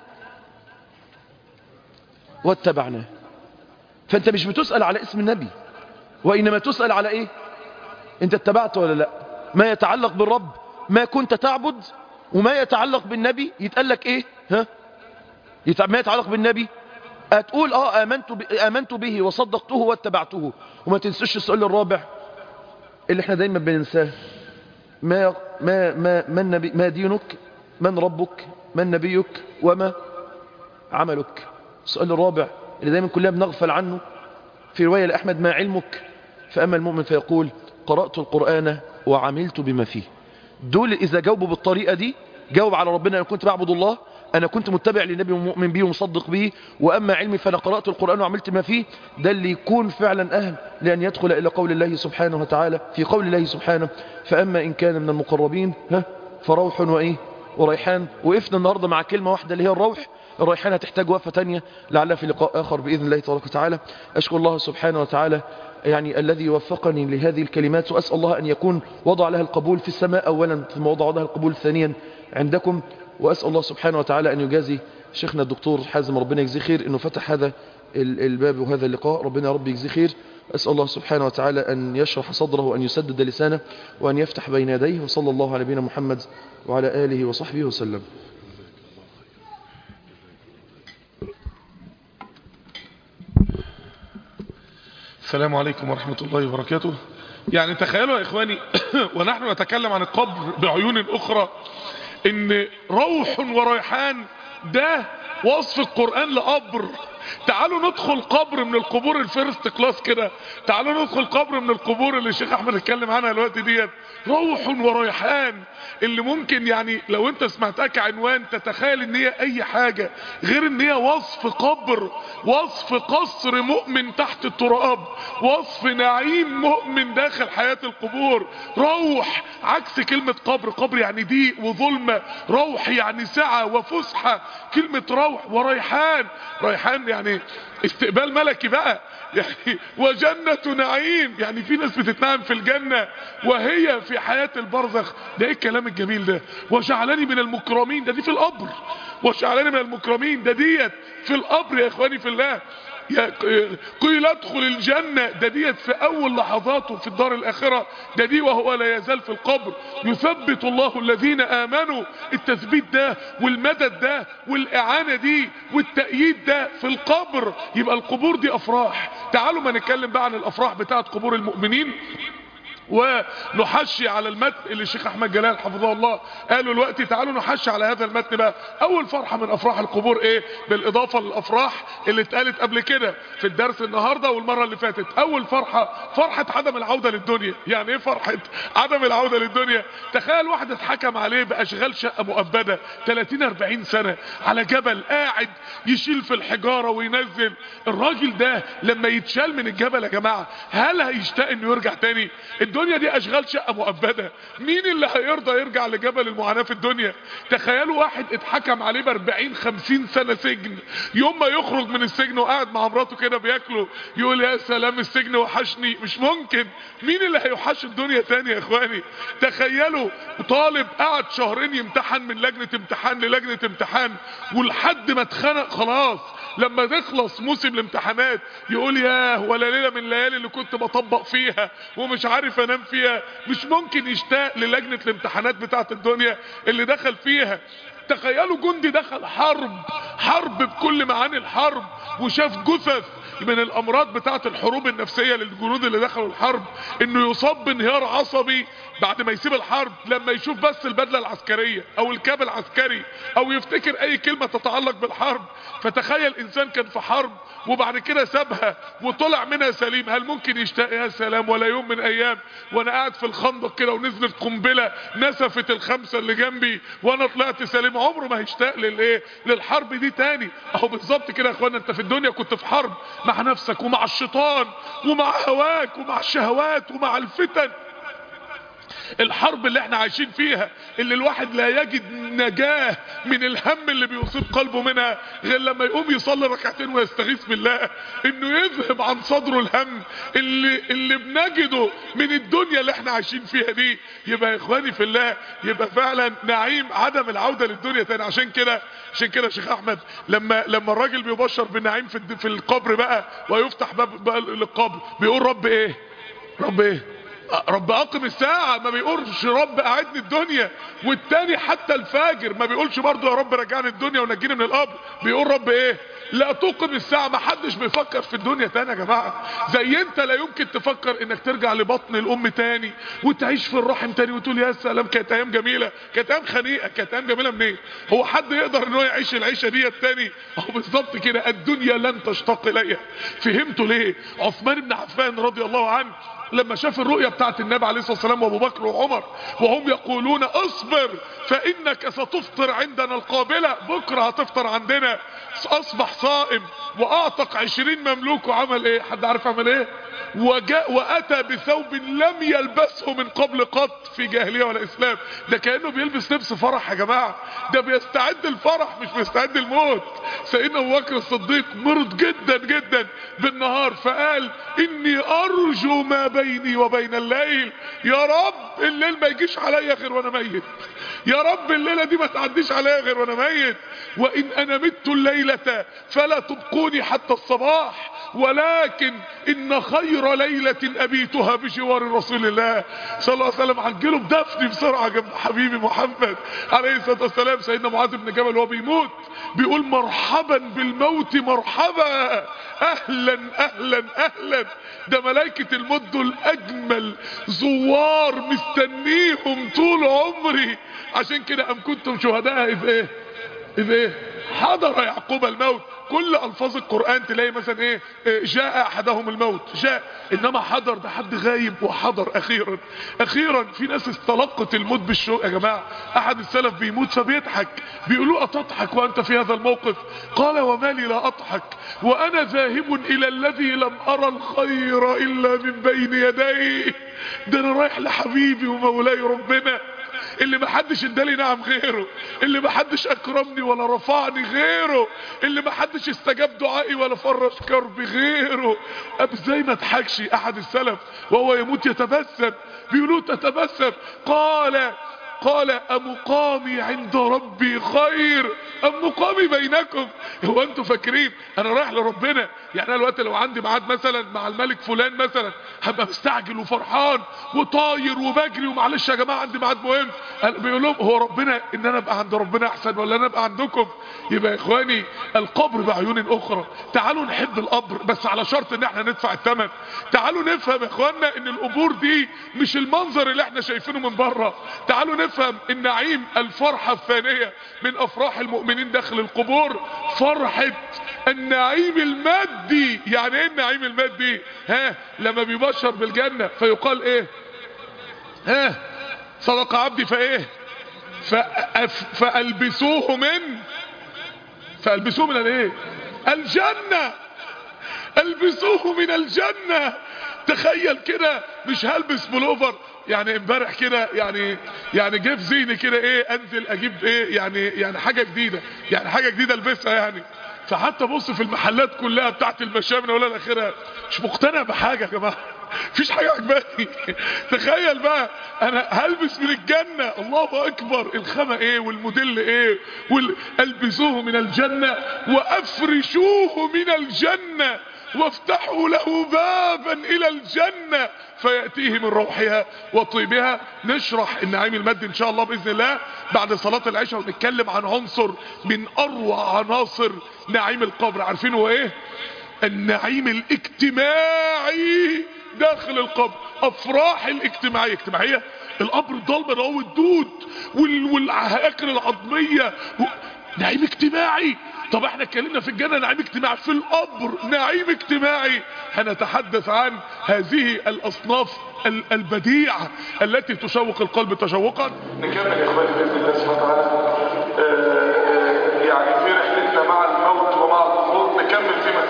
واتبعناه فأنت مش بتسأل على اسم النبي وإنما تسأل على إيه أنت اتبعت ولا لا ما يتعلق بالرب ما كنت تعبد وما يتعلق بالنبي يتقال لك إيه ها يتع... ما يتعلق بالنبي هتقول اه آمنت, ب... آمنت به وصدقته واتبعته وما تنسوش السؤال الرابع اللي احنا دايما بننساه ما ما ما ما, النبي ما دينك من ربك من نبيك وما عملك السؤال الرابع اللي دايما كلنا بنغفل عنه في رواية لأحمد ما علمك فأما المؤمن فيقول قرأت القرآن وعملت بما فيه دول إذا جاوبوا بالطريقة دي جاوب على ربنا أنا كنت بعبد الله أنا كنت متبع للنبي ومؤمن به ومصدق به وأما علمي فأنا قرأت القرآن وعملت ما فيه ده اللي يكون فعلا أهل لأن يدخل إلى قول الله سبحانه وتعالى في قول الله سبحانه فأما إن كان من المقربين ها فروح وإيه وريحان وقفنا النهاردة مع كلمة واحدة اللي هي الروح الريحان هتحتاج وقفة تانية لعلها في لقاء آخر بإذن الله تبارك وتعالى أشكر الله سبحانه وتعالى يعني الذي وفقني لهذه الكلمات وأسأل الله أن يكون وضع لها القبول في السماء أولا ثم وضع لها القبول ثانيا عندكم وأسأل الله سبحانه وتعالى أن يجازي شيخنا الدكتور حازم ربنا يجزيه خير أنه فتح هذا الباب وهذا اللقاء ربنا يا رب يجزيه خير أسأل الله سبحانه وتعالى أن يشرح صدره وأن يسدد لسانه وأن يفتح بين يديه وصلى الله على نبينا محمد وعلى آله وصحبه وسلم السلام عليكم ورحمة الله وبركاته يعني تخيلوا يا إخواني ونحن نتكلم عن القبر بعيون أخرى إن روح وريحان ده وصف القرآن لقبر تعالوا ندخل قبر من القبور الفيرست كلاس كده تعالوا ندخل قبر من القبور اللي الشيخ احمد اتكلم عنها الوقت ديت روح وريحان اللي ممكن يعني لو انت سمعتها كعنوان تتخيل ان هي اي حاجة غير ان هي وصف قبر وصف قصر مؤمن تحت التراب وصف نعيم مؤمن داخل حياة القبور روح عكس كلمة قبر قبر يعني ضيق وظلمة روح يعني سعة وفسحة كلمة روح وريحان ريحان يعني استقبال ملكي بقى يعني وجنة نعيم يعني في ناس بتتنعم في الجنة وهي في حياة البرزخ ده ايه الكلام الجميل ده وجعلني من المكرمين ده دي في القبر وجعلني من المكرمين ده ديت في القبر يا اخواني في الله قيل ادخل الجنة ده ديت في اول لحظاته في الدار الاخرة ده دي وهو لا يزال في القبر يثبت الله الذين امنوا التثبيت ده والمدد ده والاعانة دي والتأييد ده في القبر يبقى القبور دي افراح تعالوا ما نتكلم بقى عن الافراح بتاعت قبور المؤمنين ونحشي على المتن اللي الشيخ احمد جلال حفظه الله قالوا الوقت تعالوا نحشي على هذا المتن بقى اول فرحة من افراح القبور ايه بالاضافة للافراح اللي اتقالت قبل كده في الدرس النهاردة والمرة اللي فاتت اول فرحة فرحة عدم العودة للدنيا يعني ايه فرحة عدم العودة للدنيا تخيل واحد اتحكم عليه باشغال شقة مؤبدة 30 40 سنة على جبل قاعد يشيل في الحجارة وينزل الراجل ده لما يتشال من الجبل يا جماعة هل هيشتاق انه يرجع تاني الدنيا دي اشغال شقة مؤبدة مين اللي هيرضى يرجع لجبل المعاناة في الدنيا تخيلوا واحد اتحكم عليه ب 40 50 سنة سجن يوم ما يخرج من السجن وقاعد مع مراته كده بياكلوا يقول يا سلام السجن وحشني مش ممكن مين اللي هيوحش الدنيا تاني يا اخواني تخيلوا طالب قعد شهرين يمتحن من لجنة امتحان للجنة امتحان ولحد ما اتخنق خلاص لما تخلص موسم الامتحانات يقول ياه ولا ليلة من الليالي اللي كنت بطبق فيها ومش عارف انام فيها مش ممكن يشتاق للجنة الامتحانات بتاعت الدنيا اللي دخل فيها تخيلوا جندي دخل حرب حرب بكل معاني الحرب وشاف جثث من الامراض بتاعت الحروب النفسية للجنود اللي دخلوا الحرب انه يصاب بانهيار عصبي بعد ما يسيب الحرب لما يشوف بس البدلة العسكرية او الكاب العسكري او يفتكر اي كلمة تتعلق بالحرب فتخيل انسان كان في حرب وبعد كده سابها وطلع منها سليم هل ممكن يشتاق يا سلام ولا يوم من ايام وانا قاعد في الخندق كده ونزلت قنبله نسفت الخمسه اللي جنبي وانا طلعت سليم عمره ما هيشتاق للايه للحرب دي تاني اهو بالظبط كده يا اخوانا انت في الدنيا كنت في حرب مع نفسك ومع الشيطان ومع هواك ومع الشهوات ومع الفتن الحرب اللي احنا عايشين فيها اللي الواحد لا يجد نجاة من الهم اللي بيصيب قلبه منها غير لما يقوم يصلي ركعتين ويستغيث بالله انه يذهب عن صدره الهم اللي, اللي بنجده من الدنيا اللي احنا عايشين فيها دي يبقى يا اخواني في الله يبقى فعلا نعيم عدم العودة للدنيا تاني عشان كده عشان كده يا شيخ احمد لما لما الراجل بيبشر بالنعيم في الد- في القبر بقى ويفتح باب بقى للقبر بيقول رب ايه رب ايه رب اقم الساعة ما بيقولش رب قعدني الدنيا والتاني حتى الفاجر ما بيقولش برضه يا رب رجعني الدنيا ونجيني من القبر بيقول رب ايه لا تقم الساعة ما حدش بيفكر في الدنيا تاني يا جماعة زي انت لا يمكن تفكر انك ترجع لبطن الام تاني وتعيش في الرحم تاني وتقول يا سلام كانت ايام جميلة كانت ايام خنيقة كانت ايام جميلة منين هو حد يقدر ان هو يعيش العيشة ديت تاني اهو بالظبط كده الدنيا لن تشتاق اليها فهمتوا ليه عثمان بن عفان رضي الله عنه لما شاف الرؤية بتاعت النبي عليه الصلاة والسلام وابو بكر وعمر وهم يقولون اصبر فانك ستفطر عندنا القابلة بكرة هتفطر عندنا اصبح صائم واعتق عشرين مملوك وعمل ايه حد عارف عمل ايه وجاء واتى بثوب لم يلبسه من قبل قط في جاهلية ولا اسلام ده كأنه بيلبس لبس فرح يا جماعة ده بيستعد الفرح مش بيستعد الموت سيدنا ابو بكر الصديق مرض جدا جدا بالنهار فقال اني ارجو ما بيني وبين الليل يا رب الليل ما يجيش عليا غير وانا ميت يا رب الليلة دي ما تعديش عليا غير وانا ميت وان انا مت الليلة فلا تبقوني حتى الصباح ولكن ان خير ليلة ابيتها بجوار رسول الله صلى الله عليه وسلم عجلوا بدفني بسرعة جنب حبيبي محمد عليه الصلاة والسلام سيدنا معاذ بن جبل وهو بيموت بيقول مرحبا بالموت مرحبا اهلا اهلا اهلا ده ملائكة الموت دول اجمل زوار مستنيهم طول عمري عشان كده ام كنتم شهداء اذ ايه اذ ايه حضر يعقوب الموت كل الفاظ القرآن تلاقي مثلا ايه إيه، جاء احدهم الموت جاء انما حضر ده حد غايب وحضر اخيرا اخيرا في ناس استلقت الموت بالشوق يا جماعة احد السلف بيموت فبيضحك بيقولوا اتضحك وانت في هذا الموقف قال وما لي لا اضحك وانا ذاهب الى الذي لم ارى الخير الا من بين يديه ده انا رايح لحبيبي ومولاي ربنا اللي محدش ادالي نعم غيره اللي محدش اكرمني ولا رفعني غيره اللي محدش استجاب دعائي ولا فرج كربي غيره اب ازاي ما اضحكش احد السلف وهو يموت يتبسم بيقولوا تتبسم قال قال أمقامي عند ربي خير أم مقامي بينكم هو أنتوا فاكرين أنا رايح لربنا يعني أنا الوقت لو عندي ميعاد مثلا مع الملك فلان مثلا هبقى مستعجل وفرحان وطاير وبجري ومعلش يا جماعة عندي ميعاد مهم قال- بيقول لهم هو ربنا إن أنا أبقى عند ربنا أحسن ولا أنا أبقى عندكم يبقى يا إخواني القبر بعيون أخرى تعالوا نحب القبر بس على شرط إن احنا ندفع الثمن تعالوا نفهم يا إخواننا إن القبور دي مش المنظر اللي احنا شايفينه من بره تعالوا نفهم النعيم الفرحة الثانية من افراح المؤمنين داخل القبور فرحة النعيم المادي يعني ايه النعيم المادي ها لما بيبشر بالجنة فيقال ايه ها صدق عبدي فايه فأف فألبسوه من فألبسوه من الايه الجنة البسوه من الجنة تخيل كده مش هلبس بلوفر يعني امبارح كده يعني يعني جه في ذهني كده ايه انزل اجيب ايه يعني يعني حاجه جديده يعني حاجه جديده البسها يعني فحتى بص في المحلات كلها بتاعت المشامن ولا الاخره مش مقتنع بحاجه يا جماعه مفيش حاجه عجباني تخيل بقى انا هلبس من الجنه الله اكبر الخامه ايه والموديل ايه والبسوه من الجنه وافرشوه من الجنه وافتحوا له بابا الى الجنة فيأتيه من روحها وطيبها نشرح النعيم المادي ان شاء الله بإذن الله بعد صلاة العشاء ونتكلم عن عنصر من اروع عناصر نعيم القبر عارفين هو ايه النعيم الاجتماعي داخل القبر افراح الاجتماعية اجتماعية القبر الضلمة ده هو الدود وال- والهياكل العظمية و... نعيم اجتماعي طب احنا اتكلمنا في الجنة نعيم اجتماعي في القبر نعيم اجتماعي هنتحدث عن هذه الاصناف ال- البديعة التي تشوق القلب تشوقا نكمل يا اخواني باذن الله سبحانه وتعالى آه، آه، يعني في رحلتنا مع الموت ومع الظهور نكمل في مساله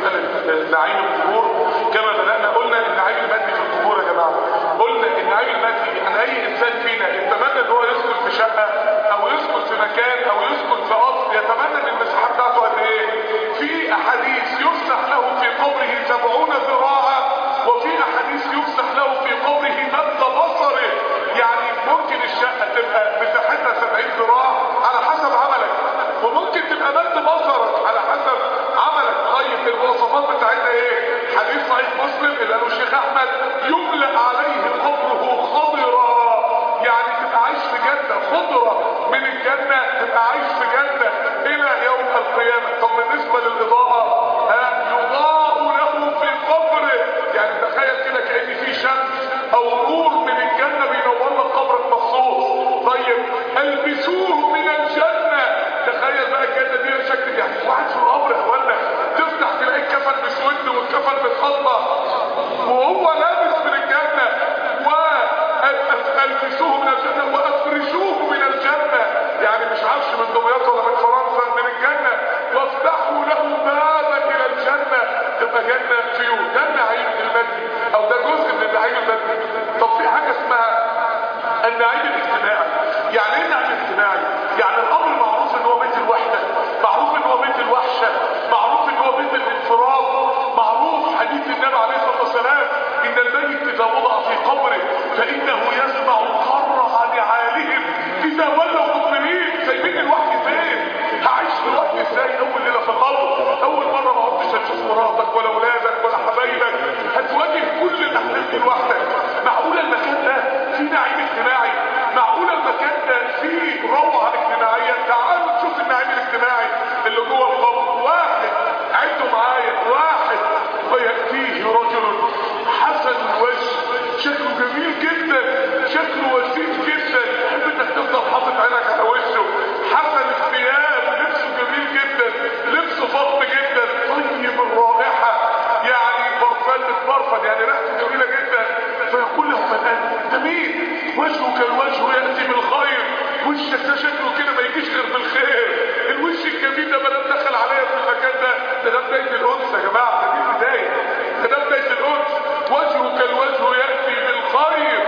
نعيم القبور كما بدأنا قلنا النعيم المادي في القبور يا جماعة قلنا النعيم المادي يعني أي إنسان فينا يتمنى إن هو يسكن في شقة أو يسكن في مكان أو يسكن في قصر يتمنى إن المساحة بتاعته قد إيه في أحاديث يفسح له في قبره سبعون ذراعا وفي أحاديث يفسح له في قبره مد بصره يعني ممكن الشقة تبقى مساحتها 70 ذراع على حسب عملك وممكن تبقى مد بصرك على حسب عملك طيب المواصفات بتاعتها ايه حديث صحيح مسلم اللي قاله الشيخ احمد يملأ عليه قبره خضرا يعني تبقى عايش في جنة خضرة من الجنة تبقى عايش في جنة الى يوم القيامة طب بالنسبة للإضاءة ها يضاء له في قبره يعني تخيل كده كأن في شمس او نور من الجنة بينور لك قبرك مخصوص طيب البسوه من الجنة تخيل بقى الجنة دي شكل يعني واحد في القبر يا اخوانا تفتح تلاقي الكفن مسود والكفن متخطى وهو لابس من الجنة والبسوه من الجنة وافرشوه من الجنة يعني مش عفش من دمياط ولا من فرنسا من الجنة وافتحوا له بابا الى الجنة تبقى جنة فيو ده النعيم المادي او ده جزء من النعيم المادي طب في حاجة اسمها النعيم الاجتماعي يعني ايه النعيم الاجتماعي يعني الامر معروف ان هو بيت الوحدة معروف ان هو بيت الوحشة معروف ان هو بيت الانفراد معروف حديث النبي عليه الصلاة والسلام ان الميت اذا وضع في قبره فانه يسمع قرع نعالهم اذا ولوا مؤمنين سايبين الوحي فين هعيش في الوحي ازاي اول ليله في الارض اول مره ما عدتش هتشوف مراتك ولا اولادك ولا حبايبك هتواجه كل الاحداث دي لوحدك معقول المكان ده فيه نعيم اجتماعي معقول المكان ده فيه روعه اجتماعيه تعالوا نشوف النعيم الاجتماعي اللي جوه القبر واحد عدوا معايا واحد وياتيه رجل حسن الوجه شكله جميل جدا شكله وسيم جدا تحب انك تفضل حاطط عينك على وشه حسن الثياب لبسه جميل جدا لبسه فخم جدا طيب الرائحه يعني برفان متبرفن يعني ريحته جميله جدا فيقول له من انت ده مين وجهك الوجه ياتي بالخير وشك ده شكله كده ما يجيش غير بالخير الوش الجميل ده بدل دخل عليا في المكان ده ده ده بدايه الانس يا جماعه ده دي بدايه ده ده بدايه الانس وجهك الوجه ياتي بالخير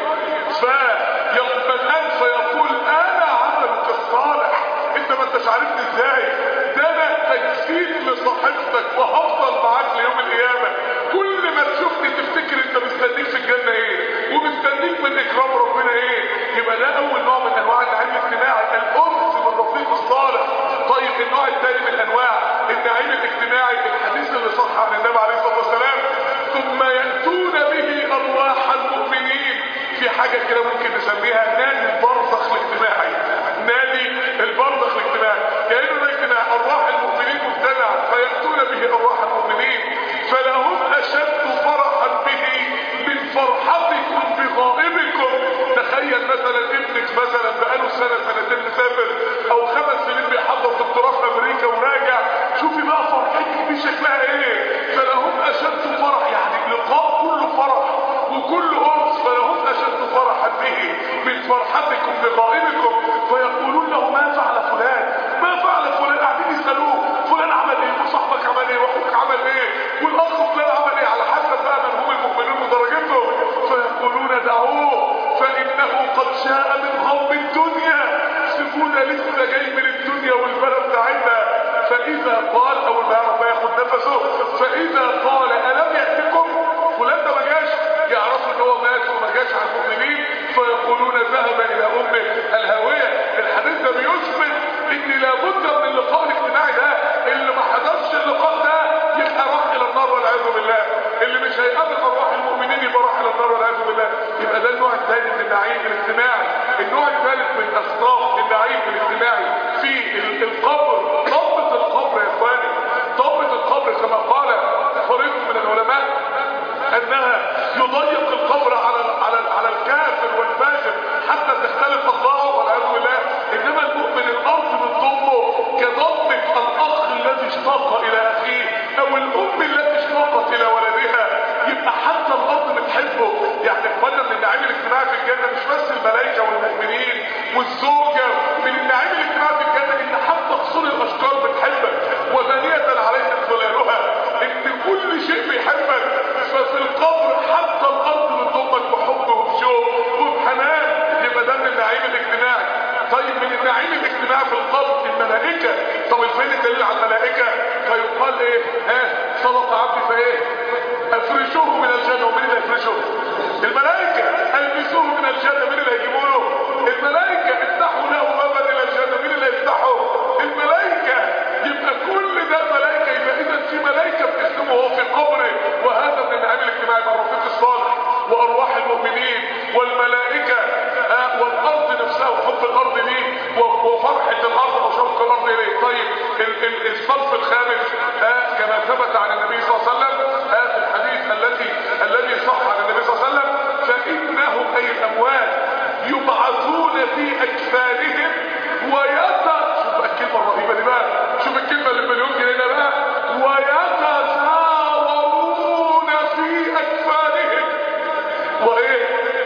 فيطمئن فيقول انا عملك الصالح انت ما انتش عارفني ازاي ده انا تجسيد لصاحبتك وهفضل معاك ليوم القيامه كل ما تشوفني تفتكر انت مستنيك في الجنه ايه ومستنيك من اكرام ربنا ايه يبقى ده اول نوع من انواع النعيم الاجتماعي الانس بالرفيق الصالح طيب النوع الثاني من انواع النعيم الاجتماعي الحديث اللي صح عن النبي عليه الصلاه والسلام ثم ياتون به ارواح المؤمنين في حاجه كده ممكن نسميها نادي البرزخ الاجتماعي نادي البرزخ الاجتماعي كانه ده اجتماع ارواح المؤمنين مجتمعه فياتون به ارواح المؤمنين فلهم اشد فرحا به من فرحتكم بغائبكم تخيل مثلا ابنك مثلا بقاله سنه سنتين مسافر او خمس سنين بيحضر دكتوراه في امريكا وراجع شوفي بقى فرحتك دي شكلها ايه فلهم اشد فرح يعني لقاء كله فرح وكل انس فلهم اشد فرحا به من فرحتكم بغائبكم فيقولون له ما فعل فلان ما فعل فلان قاعدين يسالوه فلان عمل ايه وصاحبك عمل ايه واخوك عمل ايه والاخ فلان عمل ايه على حسب بقى من هم المؤمنون ودرجتهم فيقولون دعوه فانه قد جاء من غم الدنيا سيبونا لسه جاي من الدنيا والبلد بتاعتنا فاذا قال اول ما يعرف ياخد نفسه فاذا قال الم ياتكم فلان ده ما جاش يعرفوا ان هو مات وما جاش على المؤمنين فيقولون ذهب الى امه الهاويه الحديث ده بيثبت ان لابد من اللقاء الاجتماعي ده اللي ما حضرش اللقاء ده يبقى راح الى النار والعياذ بالله اللي مش هيقابل ارواح المؤمنين يبقى راح الى النار والعياذ بالله يبقى ده النوع الثاني من النعيم الاجتماعي النوع الثالث من اصناف النعيم الاجتماعي في ال- القبر ضبط القبر يا اخواني ضبط القبر كما قال فريق من العلماء انها يضيق القبر على على على الكافر والفاجر حتى تختلف اضلاعه والعياذ بالله انما المؤمن الارض بتضمه كضمك الاخ الذي اشتاق الى اخيه او الام التي اشتاقت الى ولدها يبقى حتى الارض بتحبه يعني اخوانا من النعيم الاجتماعي في الجنه مش بس الملائكه والمؤمنين والزوجه من النعيم الاجتماعي في الجنه ان حتى قصور الاشجار بتحبك ودانيه عليك ظلالها ان كل النعيم الاجتماعي في القبر الملائكة طب فين الدليل على الملائكة فيقال ايه ها صدق عبدي فايه افرشوه من الجنة ومين اللي يفرشه الملائكة البسوه من الجنة مين اللي هيجيبوا له الملائكة افتحوا له بابا الى الجنة مين اللي يفتحه الملائكة يبقى كل ده الملائكة يبقى اذا في ملائكة بتخدمه وهو في قبره وهذا من النعيم الاجتماعي مع الرفيق الصالح وارواح المؤمنين والملائكة آه والارض نفسها وحب الارض ليه وفرحة الارض وشوق الارض اليه طيب ال- ال- الصنف الخامس آه كما ثبت عن النبي صلى الله عليه وسلم آه في الحديث الذي الذي صح عن النبي صلى الله عليه وسلم فانهم اي الاموات يبعثون في اجسادهم ويت شوف بقى الكلمه الرهيبه دي بقى شوف الكلمه اللي مليون جنيه ده بقى ويتزاورون في اجسادهم وايه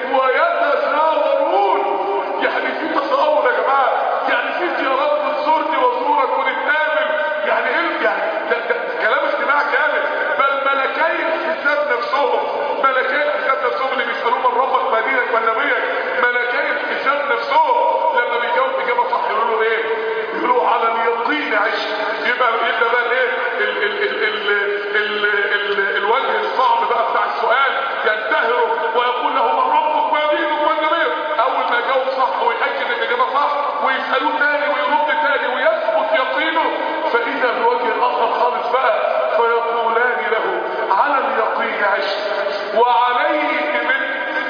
ويتزاورون يعني في تزاور يا جماعه يعني في زيارات وتزورني وازورك ونتقابل يعني ايه يعني ده, ده كلام اجتماع كامل بل ملكي الحساب نفسهم ملكي الحساب نفسهم اللي بيسالوه من ربك ما دينك ما نبيك ملكي الحساب نفسهم لما بيجاوب اجابه صح يقولوا له ايه يقولوا على اليقين عيش يبقى يبقى بقى ايه ال ال ال ال ال ال الوجه الصعب بقى بتاع السؤال ينتهره ويقول له من ربك ما دينك ما نبيك اول ما يجاوب صح ويأكد الاجابه صح ويسالوه تاني ويرد تاني ويثبت يقينه فاذا بوجه اخر خالص بقى فيقولان له على اليقين عش وعليه من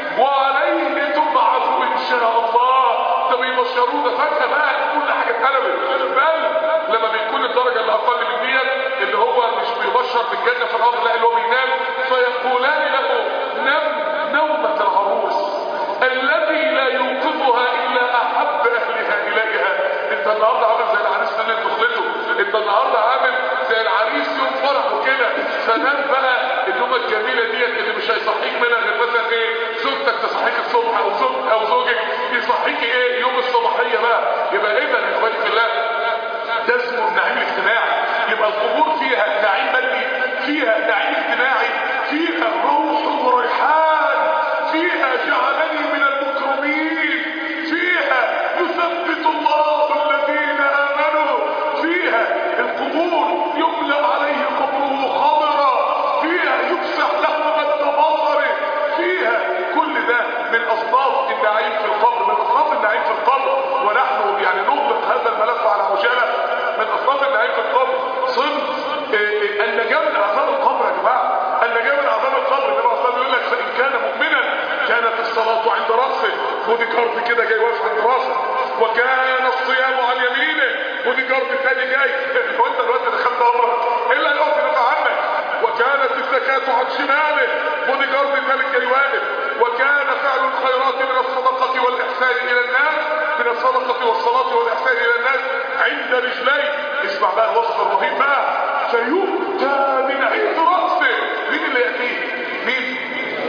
وعليه تبعث ان شاء الله ده بيبشروه ده فجاه بقى كل حاجه اتقلبت بل لما بيكون الدرجه اللي اقل من ديت اللي هو مش بيبشر بالجنه في الارض لا اللي هو بينام فيقولان له نم نومه العروس الذي لا يوقظها الا احب اهلها اليها انت النهارده عامل زي العريس اللي انت دخلته انت النهارده عامل زي العريس يوم فرحه كده فنام بقى النومه الجميله ديت اللي مش هيصحيك منها غير مثلا ايه زوجتك تصحيك الصبح او زوج او زوجك يصحيك ايه يوم الصباحيه بقى يبقى ايه ده يا اخواني في الله ده اسمه النعيم الاجتماعي يبقى القبور فيها نعيم مادي فيها نعيم اجتماعي فيها روح وريحان فيها جعلني من المكرمين فيها يثبت الله الذين امنوا فيها القبور يملا عليه قبره خضرا فيها يفسح له مد بصره فيها كل ده من اصناف النعيم في القبر من اصناف النعيم في القبر ونحن يعني نغلق هذا الملف على عجاله من اصناف النعيم في القبر صنف آه، النجاة من عذاب القبر يا جماعه النجاة من عذاب القبر النبي صلى الله عليه وسلم يقول لك فان كان مؤمنا كانت الصلاه عند راسه ودي كارت كده جاي واقف عند راسه وكان الصيام عن يمينه ودي كارت تاني جاي لو انت دلوقتي دخلت امرك ايه اللي هيقف يدافع عنك وكانت الزكاة عن شماله ودي كارت ثالث جاي واقف وكان فعل الخيرات من الصدقة والإحسان إلى الناس من الصدقة والصلاة والإحسان إلى الناس عند رجليه اسمع بقى الوصف الرهيب بقى فيؤتى من عند رأسه مين اللي يأتيه؟ مين؟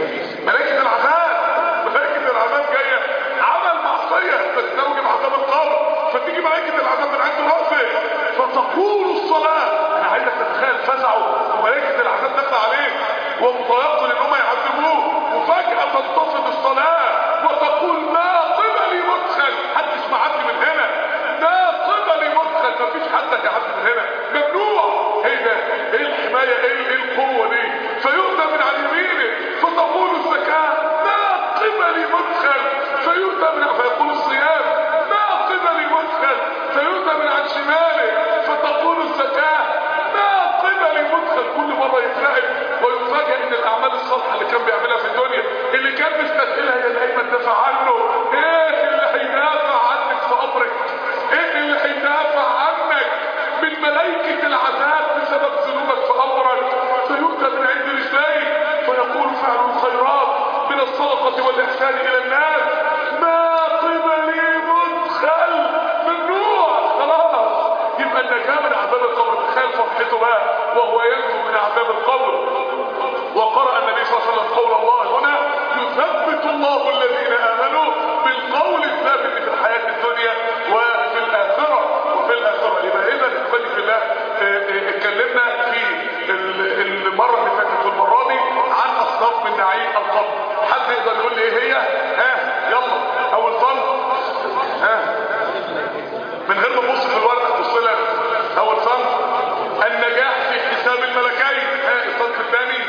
ملائكة العذاب ملائكة العذاب جاية عمل معصية تستوجب عذاب القبر فتيجي ملائكة العذاب من عند رأسه فتقول الصلاة أنا عايزك تتخيل فزعه وملائكة العذاب داخله عليه ومتيقن إن هم يعذبوه وفجأة تنتصب الصلاة وتقول ما قبلي مدخل محدش معدي من هنا ما قبلي مدخل مفيش حد هيعدي من هنا ممنوع ايه ده ايه الحماية ايه ايه القوة دي فيؤتى من عن يمينه فتقول الزكاة ما قبلي مدخل فيؤتى من فيقول الصيام ما قبلي مدخل فيؤتى من عن شماله فتقول الزكاة ما قبلي مدخل كل مرة يترعب ويفاجئ ان الاعمال الصالحة اللي كان بيعملها في الدنيا اللي كان مستثقلها يا دايما دافع عنه ايه اللي هيدافع عنك في امرك ايه اللي هيدافع عنك من ملائكة العذاب بسبب ذنوبك في امرك فيؤتى من عند رجليه فيقول فعل الخيرات من الصدقة والاحسان الى الناس ما قبلي مدخل ممنوع خلاص يبقى النجاة من عذاب القبر تخيل فرحته بقى وهو ينجو من عذاب القبر وقرأ النبي صلى الله عليه وسلم قول الله هنا يثبت الله الذين آمنوا بالقول الثابت في الحياة الدنيا وفي الآخرة وفي الآخرة يبقى إذا إخواني في الله آه، آه، اتكلمنا في ال- المرة اللي فاتت والمرة دي عن أصناف من نعيم القبر حد يقدر يقول لي إيه هي؟ ها يلا أول صنف ها الملكين ها الصنف الثاني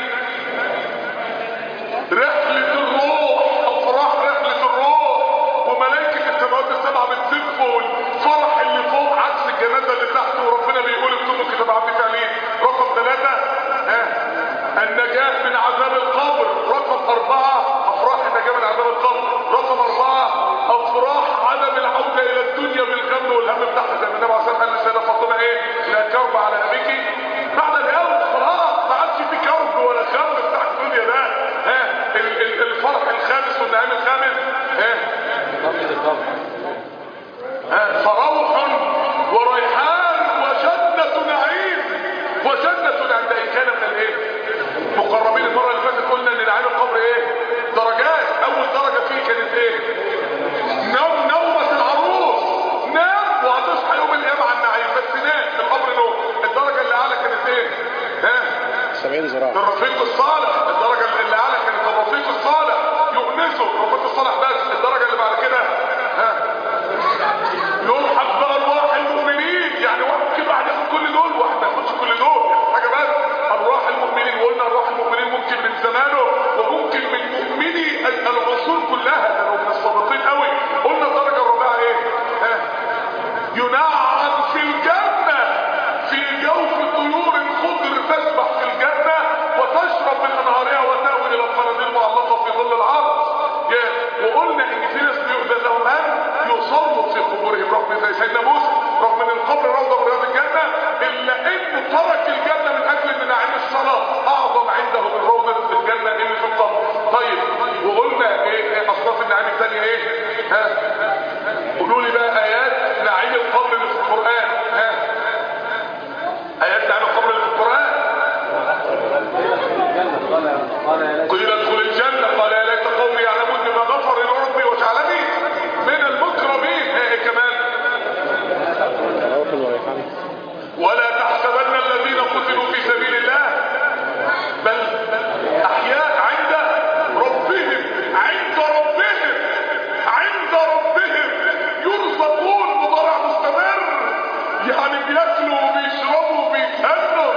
رحلة الروح افراح رحلة الروح وملائكة السماوات السبعة بتسف والفرح اللي فوق عكس الجنازة اللي تحت وربنا بيقول اكتبوا كتاب عبد فعلين رقم ثلاثة ها النجاة من عذاب القبر رقم اربعة افراح النجاة من عذاب القبر رقم اربعة افراح عدم العودة الى الدنيا بالغم والهم بتاعها زي ما النبي عليه الصلاة والسلام قال للسيدة فاطمة ايه لا كرب على ابيك بعد اليوم خلاص ما عادش في كرب ولا غم بتاع الدنيا ده ها ال- ال- الفرح الخامس والنعيم الخامس ها ها فروح وريحان وجنة نعيم وجنة نعيم ده إن كان من الايه مقربين المرة اللي فاتت قلنا ان نعيم القبر ايه درجات اول درجة فيه كانت ايه نوم نومة العروس نام وهتصحى يوم القيامة على النعيم بس نام في القبر نوم الدرجة اللي اعلى كانت ايه ها 70 ذراع الرفيق الصالح الدرجة اللي اعلى كانت الرفيق الصالح يؤنسه الرفيق الصالح بس الدرجة اللي بعد كده ها يلحق بأرواح المؤمنين يعني واحد ممكن واحد ياخد كل دول واحد ما ياخدش كل دول يعني حاجة بس أرواح المؤمنين وقلنا أرواح المؤمنين ممكن من زمانه وممكن من مؤمني ال- العصور كلها ده لو من السابقين قوي قلنا الدرجة الرابعة ايه ها ينعم في الجنة في جوف طيور خضر تسبح في الجنة وتشرب من أنهارها وتأوي إلى القناديل معلقة في ظل العرش يا- وقلنا ان في ناس بيؤذن لهم ان يصلوا في قبورهم رغم زي سيدنا موسى رغم ان القبر روضه من رياض الجنه الا انه ترك الجنه من اجل ان نعيم الصلاه اعظم عنده من روضه الجنه اللي في القبر طيب وقلنا ايه إيه اصناف النعيم الثانيه ايه ها قولوا لي بقى ايات نعيم القبر اللي في القران ها ايات نعيم القبر اللي في القران قيل ادخل الجنة قال يا ليت قومي يعلمون بما غفر لي ربي وجعلني من المكرمين ها إيه كمان روح وريحان ولا تحسبن الذين قتلوا في سبيل الله بل احياء عند ربهم عند ربهم عند ربهم يرزقون مضارع مستمر يعني بياكلوا وبيشربوا وبيتهنوا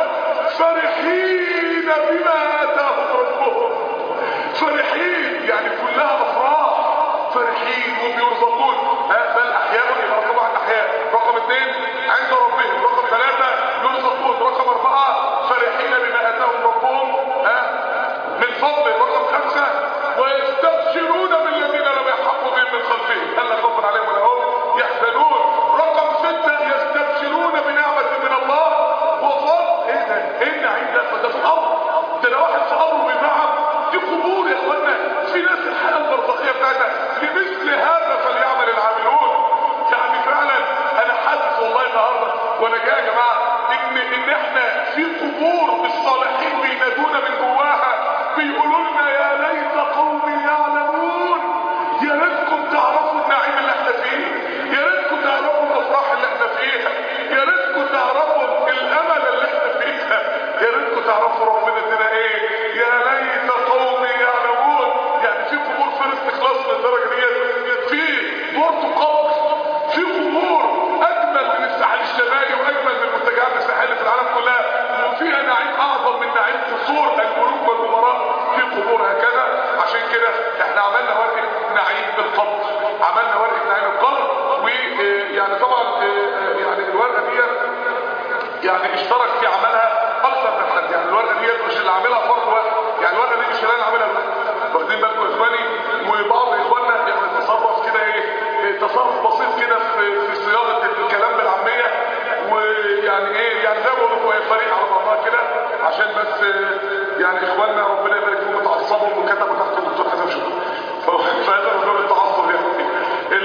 فرحين بما اتاهم ربهم فرحين يعني كلها افراح فرحين وبيرزقون ها بل احياء يبقى رقم واحد احياء رقم اثنين عند ربهم رقم ثلاثة يرزقون رقم اربعة فرحين بما اتاهم ربهم ها من فضل رقم خمسة ويستبشرون بالذين لم يحقوا بهم من خلفهم الا خوف عليهم ولا هم يحزنون رقم ستة يستبشرون بنعمة من الله وفضل ايه ده ايه النعيم ده فده في الارض ده لو واحد في امره بالنعم دي قبور يا اخوانا في ناس الحياه البرزخيه بتاعتها لمثل هذا فليعمل العاملون يعني فعلا انا حاسس والله النهارده وانا جاي يا جماعه ان ان احنا في قبور الصالحين بينادونا من جواها بيقولوا لنا يا ليت قومي يعلمون يا ريتكم تعرفوا النعيم اللي احنا فيه يا ريتكم تعرفوا الافراح اللي احنا فيها يا ريتكم تعرفوا الامل اللي احنا فيها يا ريتكم تعرفوا ربنا ادينا ايه يا ليت قومي يعلمون يعني في قبور فين استخلاص من الدرجه ديت في برتقال في قبور اجمل من الساحل الشمالي واجمل من المنتجعات الساحليه في العالم كلها وفيها نعيم اعظم من نعيم قصور الملوك والامراء في قبور هكذا عشان كده احنا عملنا ورقه نعيم القبر عملنا ورقه نعيم القبر ويعني طبعا آه، يعني الورقه ديت يعني اشترك في عملها اكثر من حد يعني الورقه ديت مش اللي عاملها فرد واحد يعني الورقه دي مش اللي انا عاملها لوحدي. واخدين بالكم يا اخواني وبعض اخواننا يعني تصرف كده ايه إيه، تصرف بسيط كده في في صياغه الكلام بالعاميه ويعني ايه يعني زي ما بقول لكم هي فريق على بعضها كده عشان بس آه، يعني اخواننا ربنا يبارك فيهم اتعصبوا وكتبوا تحت الدكتور حسن شكري فهذا من باب التعصب يعني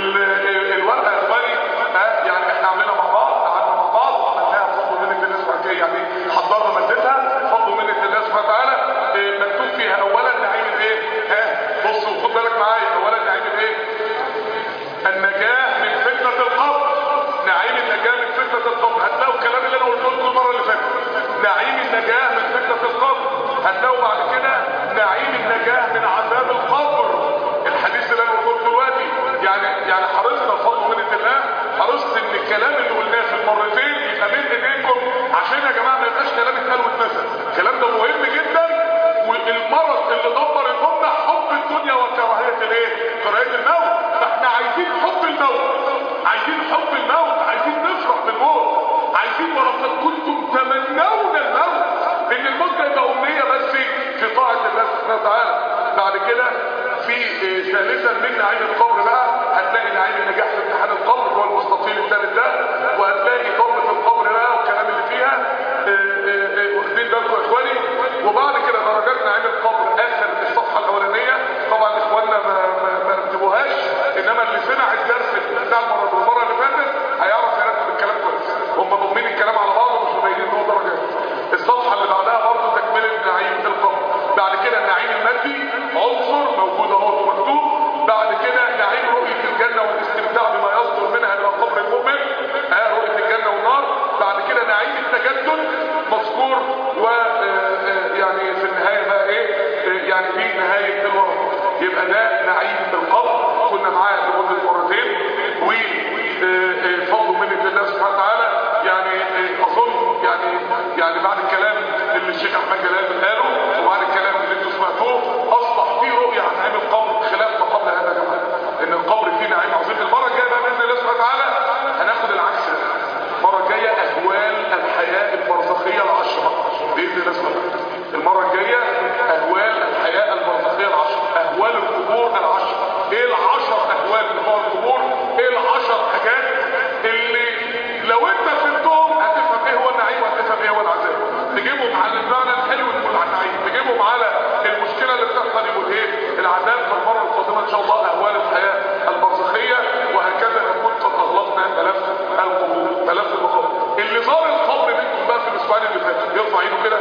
فرعين الموت فاحنا عايزين حب الموت عايزين حب الموت عايزين نفرح بالموت عايزين ولقد كنتم تمنون الموت ان الموت ده يبقى امنيه بس في طاعه الله سبحانه وتعالى بعد كده في آه، ثالثا من نعيم القبر بقى هتلاقي نعيم النجاح في امتحان القبر هو المستطيل الثالث ده وهتلاقي ضمة القبر بقى والكلام اللي فيها آه، آه، آه، واخدين بالكم يا اخواني وبعد كده درجات نعيم القبر اخر الصفحه الاولانيه طبعا اخواننا ما ما- ما رتبوهاش انما اللي سمع الدرس بتاع المره المره اللي فاتت هيعرف يرتب الكلام كويس هم ضامنين الكلام على بعضه مش مبينين ان هو درجات الصفحه اللي بعدها برضه تكمله نعيم القبر بعد كده النعيم المادي عنصر موجود اهو مكتوب بعد كده نعيم رؤيه الجنه والاستمتاع بما يصدر منها الى قبر المؤمن آه رؤيه الجنه والنار بعد كده نعيم التجدد مذكور و آه، آه، يعني في النهايه بقى ايه آه، يعني في نهايه الورق يبقى ده نعيم القبر كنا معاه لمده مرتين و آه، آه، فضل منه الله سبحانه وتعالى يعني آه، اظن يعني يعني بعد الكلام اللي الشيخ احمد جلال قاله وبعد الكلام اللي انتم سمعتوه اصبح في رؤيه عن نعيم القبر خلاف ما قبل هذا يا جماعه ان القبر فيه نعيم عظيم المره الجايه بقى باذن الله سبحانه وتعالى هناخد العكس المره الجايه اهوال الحياه البرزخيه العشره باذن الله سبحانه وتعالى المره الجايه اهوال الحياه البرزخيه العشره اهوال القبور العشره ايه العشر اهوال بتوع القبور ايه العشر حاجات اللي لو انت فهمتهم هتفهم ايه هو النعيم وهتفهم ايه هو العذاب تجيبهم على المعنى الحلو يقول على النعيم تجيبهم على المشكله اللي بتحصل يقول ايه العذاب في المره القادمه ان شاء الله اهوال الحياه البرزخيه وهكذا نكون قد اغلقنا ملف القبور ملف المقابر اللي زار القبر منكم بقى في الاسبوعين اللي فاتوا يرفع ايده كده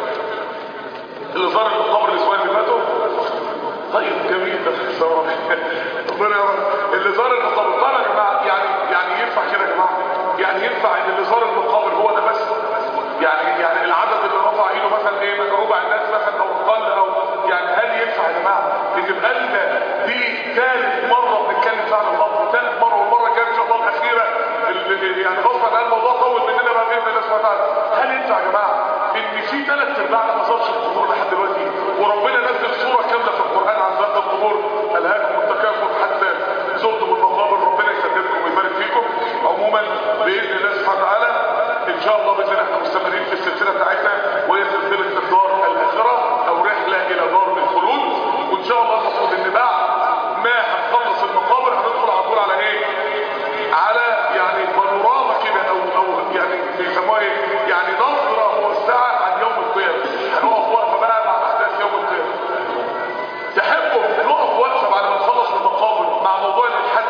اللي زار القبر الاسبوعين اللي فاتوا طيب جميل ده الصراحه ربنا يا رب اللي زار المقابر طبعا يا جماعه يعني يعني ينفع كده يا جماعه يعني ينفع ان اللي زار المقابر هو ده بس يعني يعني العدد اللي رفع ايده مثلا ايه مثلا ربع الناس مثلا او اقل او يعني هل ينفع يا جماعه ان تبقى لنا دي ثالث مره بنتكلم فيها عن القبر ثالث مره والمره الجايه ان شاء الله الاخيره اللي- يعني غصبا عن الموضوع طول مننا بقى باذن الله سبحانه وتعالى هل ينفع يا جماعه ان في ثلاث ارباعنا ما زارش القبور لحد دلوقتي وربنا نزل سوره كامله في القران عن ذات القبور الهاكم التكاثر حتى زرتم المقابر ربنا يسددكم ويبارك فيكم عموما باذن الله سبحانه وتعالى ان شاء الله باذن الله احنا مستمرين في السلسله بتاعتنا وهي سلسله الدار الاخره او رحله الى دار الخلود وان شاء الله المفروض ان بعد ما هنخلص المقابر هندخل على طول على ايه؟ على يعني بانوراما كده او او يعني بيسموها ايه؟ يعني نظره موسعه عن يوم القيامه هنقف وقفه بقى مع احداث يوم القيامه تحبوا نقف وقفه بعد ما نخلص المقابر مع موضوع الالحاد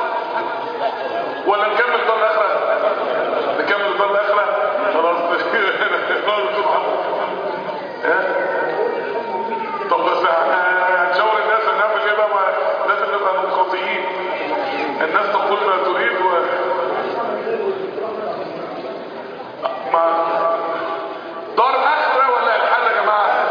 ولا نكمل دار الاخره نكمل دار الاخره خلاص خلاص محمد ها طب بس هنشاور الناس هنعمل ايه بقى ما لازم نبقى منقطعين الناس تقول ما تريد و ما دار اخره ولا الحاد يا جماعه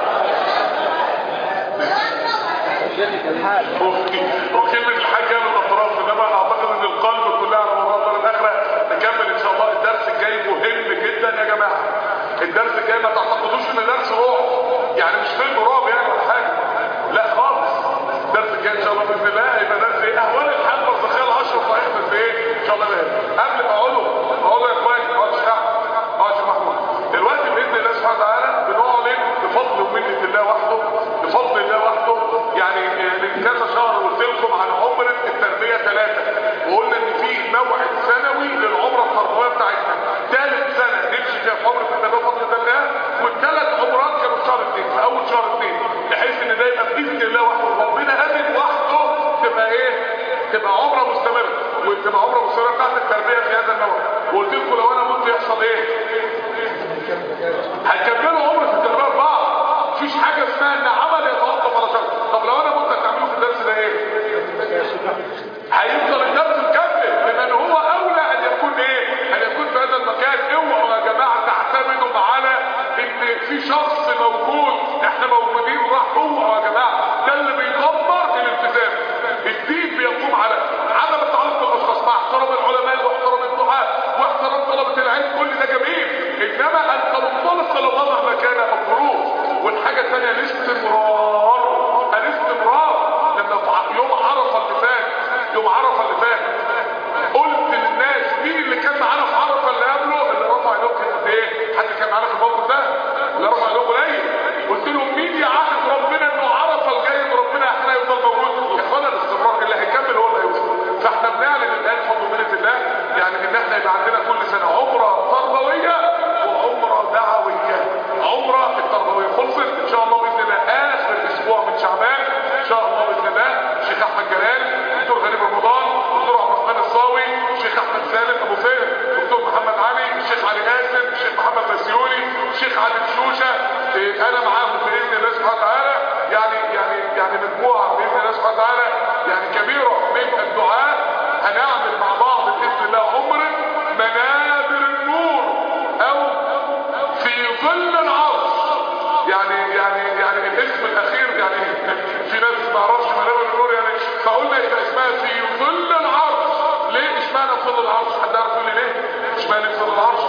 وكلمة الحاج جايه من الاطراف انما انا اعتقد ان القلب كلها على موضوع دار الاخره نكمل ان شاء الله الدرس الجاي مهم جدا يا جماعه الدرس الجاي ما تعتقدوش ان درس رعب يعني مش فيلم رعب يعني ولا حاجه لا خالص الدرس الجاي ان شاء الله باذن الله هيبقى درس ايه اهوال الحال البرزخيه العشر صحيح بس ايه ان شاء الله بقى قبل ما اقعدوا اقعدوا يا اخواني اقعدوا يا شعب اقعدوا يا شيخ محمود دلوقتي باذن الله سبحانه وتعالى بنعلن بفضل ومنه الله وحده بفضل الله وحده يعني آه، من كذا شهر قلت لكم عن عمره التربيه ثلاثه وقلنا ان في موعد سنوي للعمره التربويه بتاعتنا ثالث سنه نمشي فيها في عمره التربيه بفضل الله والثلاث عمرات كانوا في شهر اثنين في اول شهر اثنين بحيث ان ده يبقى باذن الله وحده ربنا اذن وحده تبقى ايه؟ تبقى عمره مستمره وتبقى عمره مستمره بتاعت التربيه في هذا النوع وقلت لكم لو انا مت يحصل ايه؟ هتكملوا عمر في التربيه اربعه مفيش حاجه اسمها ان عمل يتوقف على شرط طب لو انا مت هتعملوا في الدرس ده ايه؟ هيفضل الدرس مكمل لمن هو اولى ان يكون ايه؟ ان يكون في هذا المكان اوعوا يا جماعه تعتمدوا على ان في شخص موجود احنا موجودين راح اوعوا يا جماعه ده اللي بيدمر الالتزام الدين بيقوم على عدم التعلق بالاشخاص مع احترام العلماء واحترام الدعاء واحترام طلبه العلم كل ده جميل انما ان تنطلق الى الله مهما كان جلال دكتور غريب رمضان دكتور عبد الرحمن الصاوي الشيخ احمد سالم ابو سيف دكتور محمد علي الشيخ علي قاسم الشيخ محمد بسيوني الشيخ عادل شوشه إيه، انا معاهم باذن الله سبحانه وتعالى يعني يعني يعني مجموعه باذن الله سبحانه وتعالى يعني كبيره من الدعاء هنعمل مع بعض باذن الله عمره منابر النور او في ظل العرش يعني يعني يعني الاسم الاخير يعني في ناس ما اعرفش منابر النور يعني فقلنا يبقى اسمها في ظل العرش ليه اشمعنى في ظل العرش حد يعرف يقول لي ليه اشمعنى في ظل العرش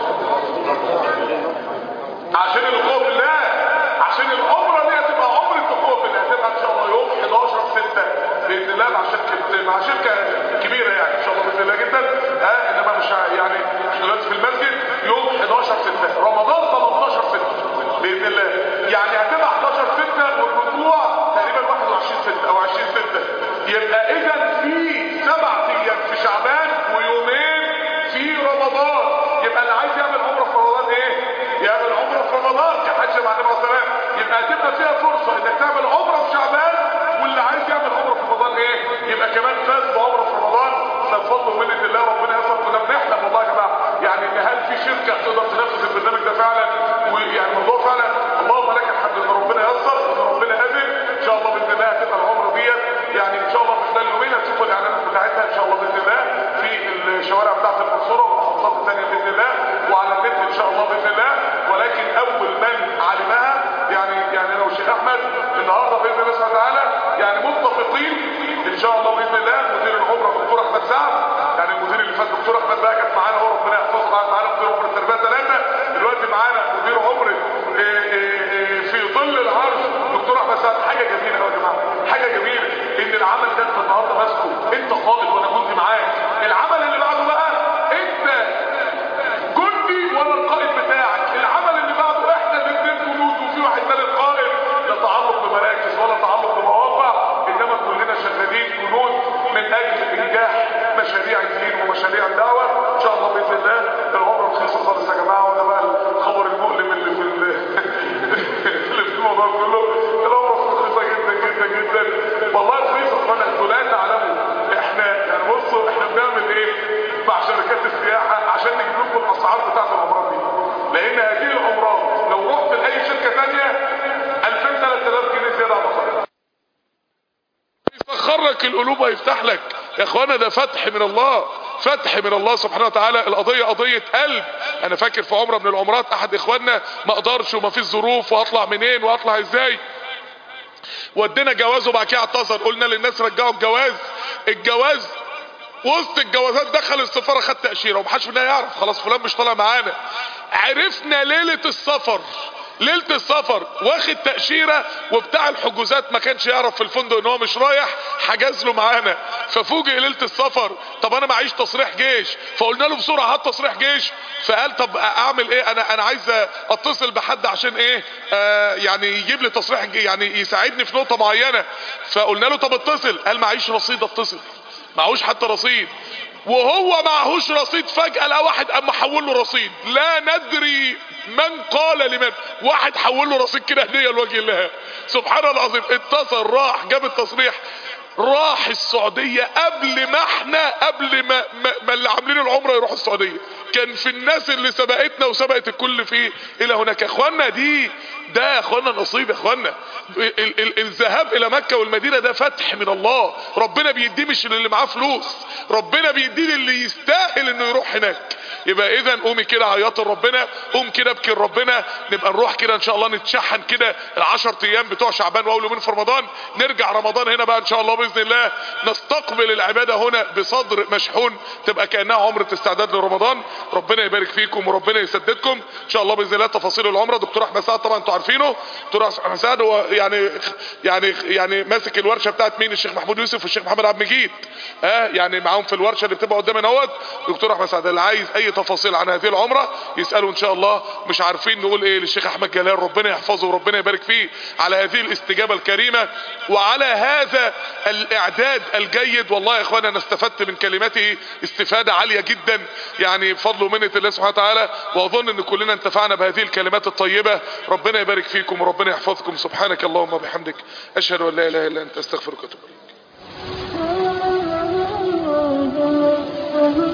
عشان الخوف بالله عشان العمره دي هتبقى عمره الخوف بالله هتبقى ان شاء الله يوم 11 6 باذن الله مع شركه مع شركه كبيره يعني ان شاء الله باذن الله جدا ها انما مش ع- يعني احنا دلوقتي في المسجد يوم 11 6 رمضان 18 6 باذن الله يعني هتبقى 11 6 والرجوع تقريبا 21 6 او 20 6 يبقى اذا في سبع ايام في شعبان ويومين في رمضان يبقى اللي عايز يعمل عمره في رمضان ايه يعمل عمره في رمضان كحج مع النبي صلى الله عليه وسلم يبقى هتبقى فيها فرصه انك تعمل عمره في شعبان واللي عايز يعمل عمره في رمضان ايه يبقى كمان فاز بعمره في رمضان ده بفضل ومنه الله ربنا يسر كنا بنحلم والله يا جماعه يعني ان هل في شركه تقدر تنفذ البرنامج ده فعلا ويعني الموضوع فعلا اللهم لك الحمد ان ربنا يسر وان ربنا اذن ان شاء الله باذن الله هتبقى العمره ديت يعني ان شاء الله في خلال يومين هتشوفوا الاعلانات بتاعتها ان شاء الله باذن الله في الشوارع بتاعت المنصوره والمحافظات الثانيه باذن الله وعلى النت ان شاء الله باذن الله ولكن اول من علمها يعني يعني انا والشيخ احمد النهارده باذن الله سبحانه وتعالى يعني متفقين ان شاء الله باذن الله مدير العمره دكتور احمد سعد يعني المدير اللي فات دكتور احمد بقى كانت معانا هو ربنا يحفظه قاعد معانا مدير عمره التربيه ثلاثه دلوقتي معانا مدير عمره إيه إيه إيه في ظل العرش دكتور احمد سعد حاجه جميله قوي يا جماعه حاجه جميله ان العمل ده انت النهارده ماسكه انت قائد وانا كنت معاك العمل اللي بعده بقى انت جندي وانا القائد بتاعك العمل اللي بعده احنا الاثنين جنود وفي واحد ثالث قائد لا تعلق بمراكز ولا تعلق بمواقع انما كلنا شغالين جنود من اجل انجاح مشاريع الدين ومشاريع الدعوه ان شاء الله باذن الله العمره رخيصه خالص يا جماعه وده بقى الخبر المؤلم اللي في ال- اللي في الموضوع كله العمره رخيصه جدا جدا جدا والله رخيصه فانا انتوا لا تعلموا احنا يعني بصوا احنا بنعمل ايه مع شركات السياحه عشان نجيب لكم الاسعار بتاعت العمرات دي لان هذه العمرات لو رحت لاي شركه ثانيه 2000 3000 جنيه زياده على الاسعار يسخر لك القلوب ويفتح لك يا اخوانا ده فتح من الله فتح من الله سبحانه وتعالى القضية قضية قلب انا فاكر في عمرة من العمرات احد اخواننا ما اقدرش وما فيش ظروف واطلع منين واطلع ازاي ودينا جواز وبعد كده اعتذر قلنا للناس رجعوا الجواز الجواز وسط الجوازات دخل السفاره خد تاشيره ومحدش منا يعرف خلاص فلان مش طالع معانا عرفنا ليله السفر ليله السفر واخد تاشيره وبتاع الحجوزات ما كانش يعرف في الفندق ان هو مش رايح حجز له معانا ففوجئ ليله السفر طب انا معيش تصريح جيش فقلنا له بسرعه هات تصريح جيش فقال طب اعمل ايه انا انا عايز اتصل بحد عشان ايه آه يعني يجيب لي تصريح جي- يعني يساعدني في نقطه معينه فقلنا له طب اتصل قال معيش رصيد اتصل معهوش حتى رصيد وهو معهوش رصيد فجأة لقى واحد قام محول له رصيد لا ندري من قال لمن واحد حول له رصيد كده هدية لوجه الله سبحان الله العظيم اتصل راح جاب التصريح راح السعودية قبل ما احنا قبل ما, ما, ما اللي عاملين العمرة يروحوا السعودية كان في الناس اللي سبقتنا وسبقت الكل في الى هناك يا اخوانا دي ده يا اخوانا نصيب يا اخوانا ال- ال- ال- الذهاب الى مكة والمدينة ده فتح من الله ربنا بيديه مش للي معاه فلوس ربنا بيديه للي يستاهل انه يروح هناك يبقى اذا قومي كده عياط ربنا قوم كده ابكي ربنا نبقى نروح كده ان شاء الله نتشحن كده العشر ايام بتوع شعبان واول يومين في رمضان نرجع رمضان هنا بقى ان شاء الله باذن الله نستقبل العباده هنا بصدر مشحون تبقى كانها عمره استعداد لرمضان ربنا يبارك فيكم وربنا يسددكم ان شاء الله باذن الله تفاصيل العمره دكتور احمد سعد طبعا انتوا عارفينه دكتور احمد سعد هو يعني يعني يعني ماسك الورشه بتاعت مين الشيخ محمود يوسف والشيخ محمد عبد المجيد اه يعني معاهم في الورشه اللي بتبقى قدامنا اهوت دكتور احمد سعد اللي عايز اي تفاصيل عن هذه العمره يسالوا ان شاء الله مش عارفين نقول ايه للشيخ احمد جلال ربنا يحفظه وربنا يبارك فيه على هذه الاستجابه الكريمه وعلى هذا الاعداد الجيد والله يا اخوانا انا استفدت من كلمته استفاده عاليه جدا يعني بفضل ومنه الله سبحانه وتعالى واظن ان كلنا انتفعنا بهذه الكلمات الطيبه ربنا يبارك فيكم وربنا يحفظكم سبحانك اللهم وبحمدك اشهد ان لا اله الا انت استغفرك واتوب اليك الله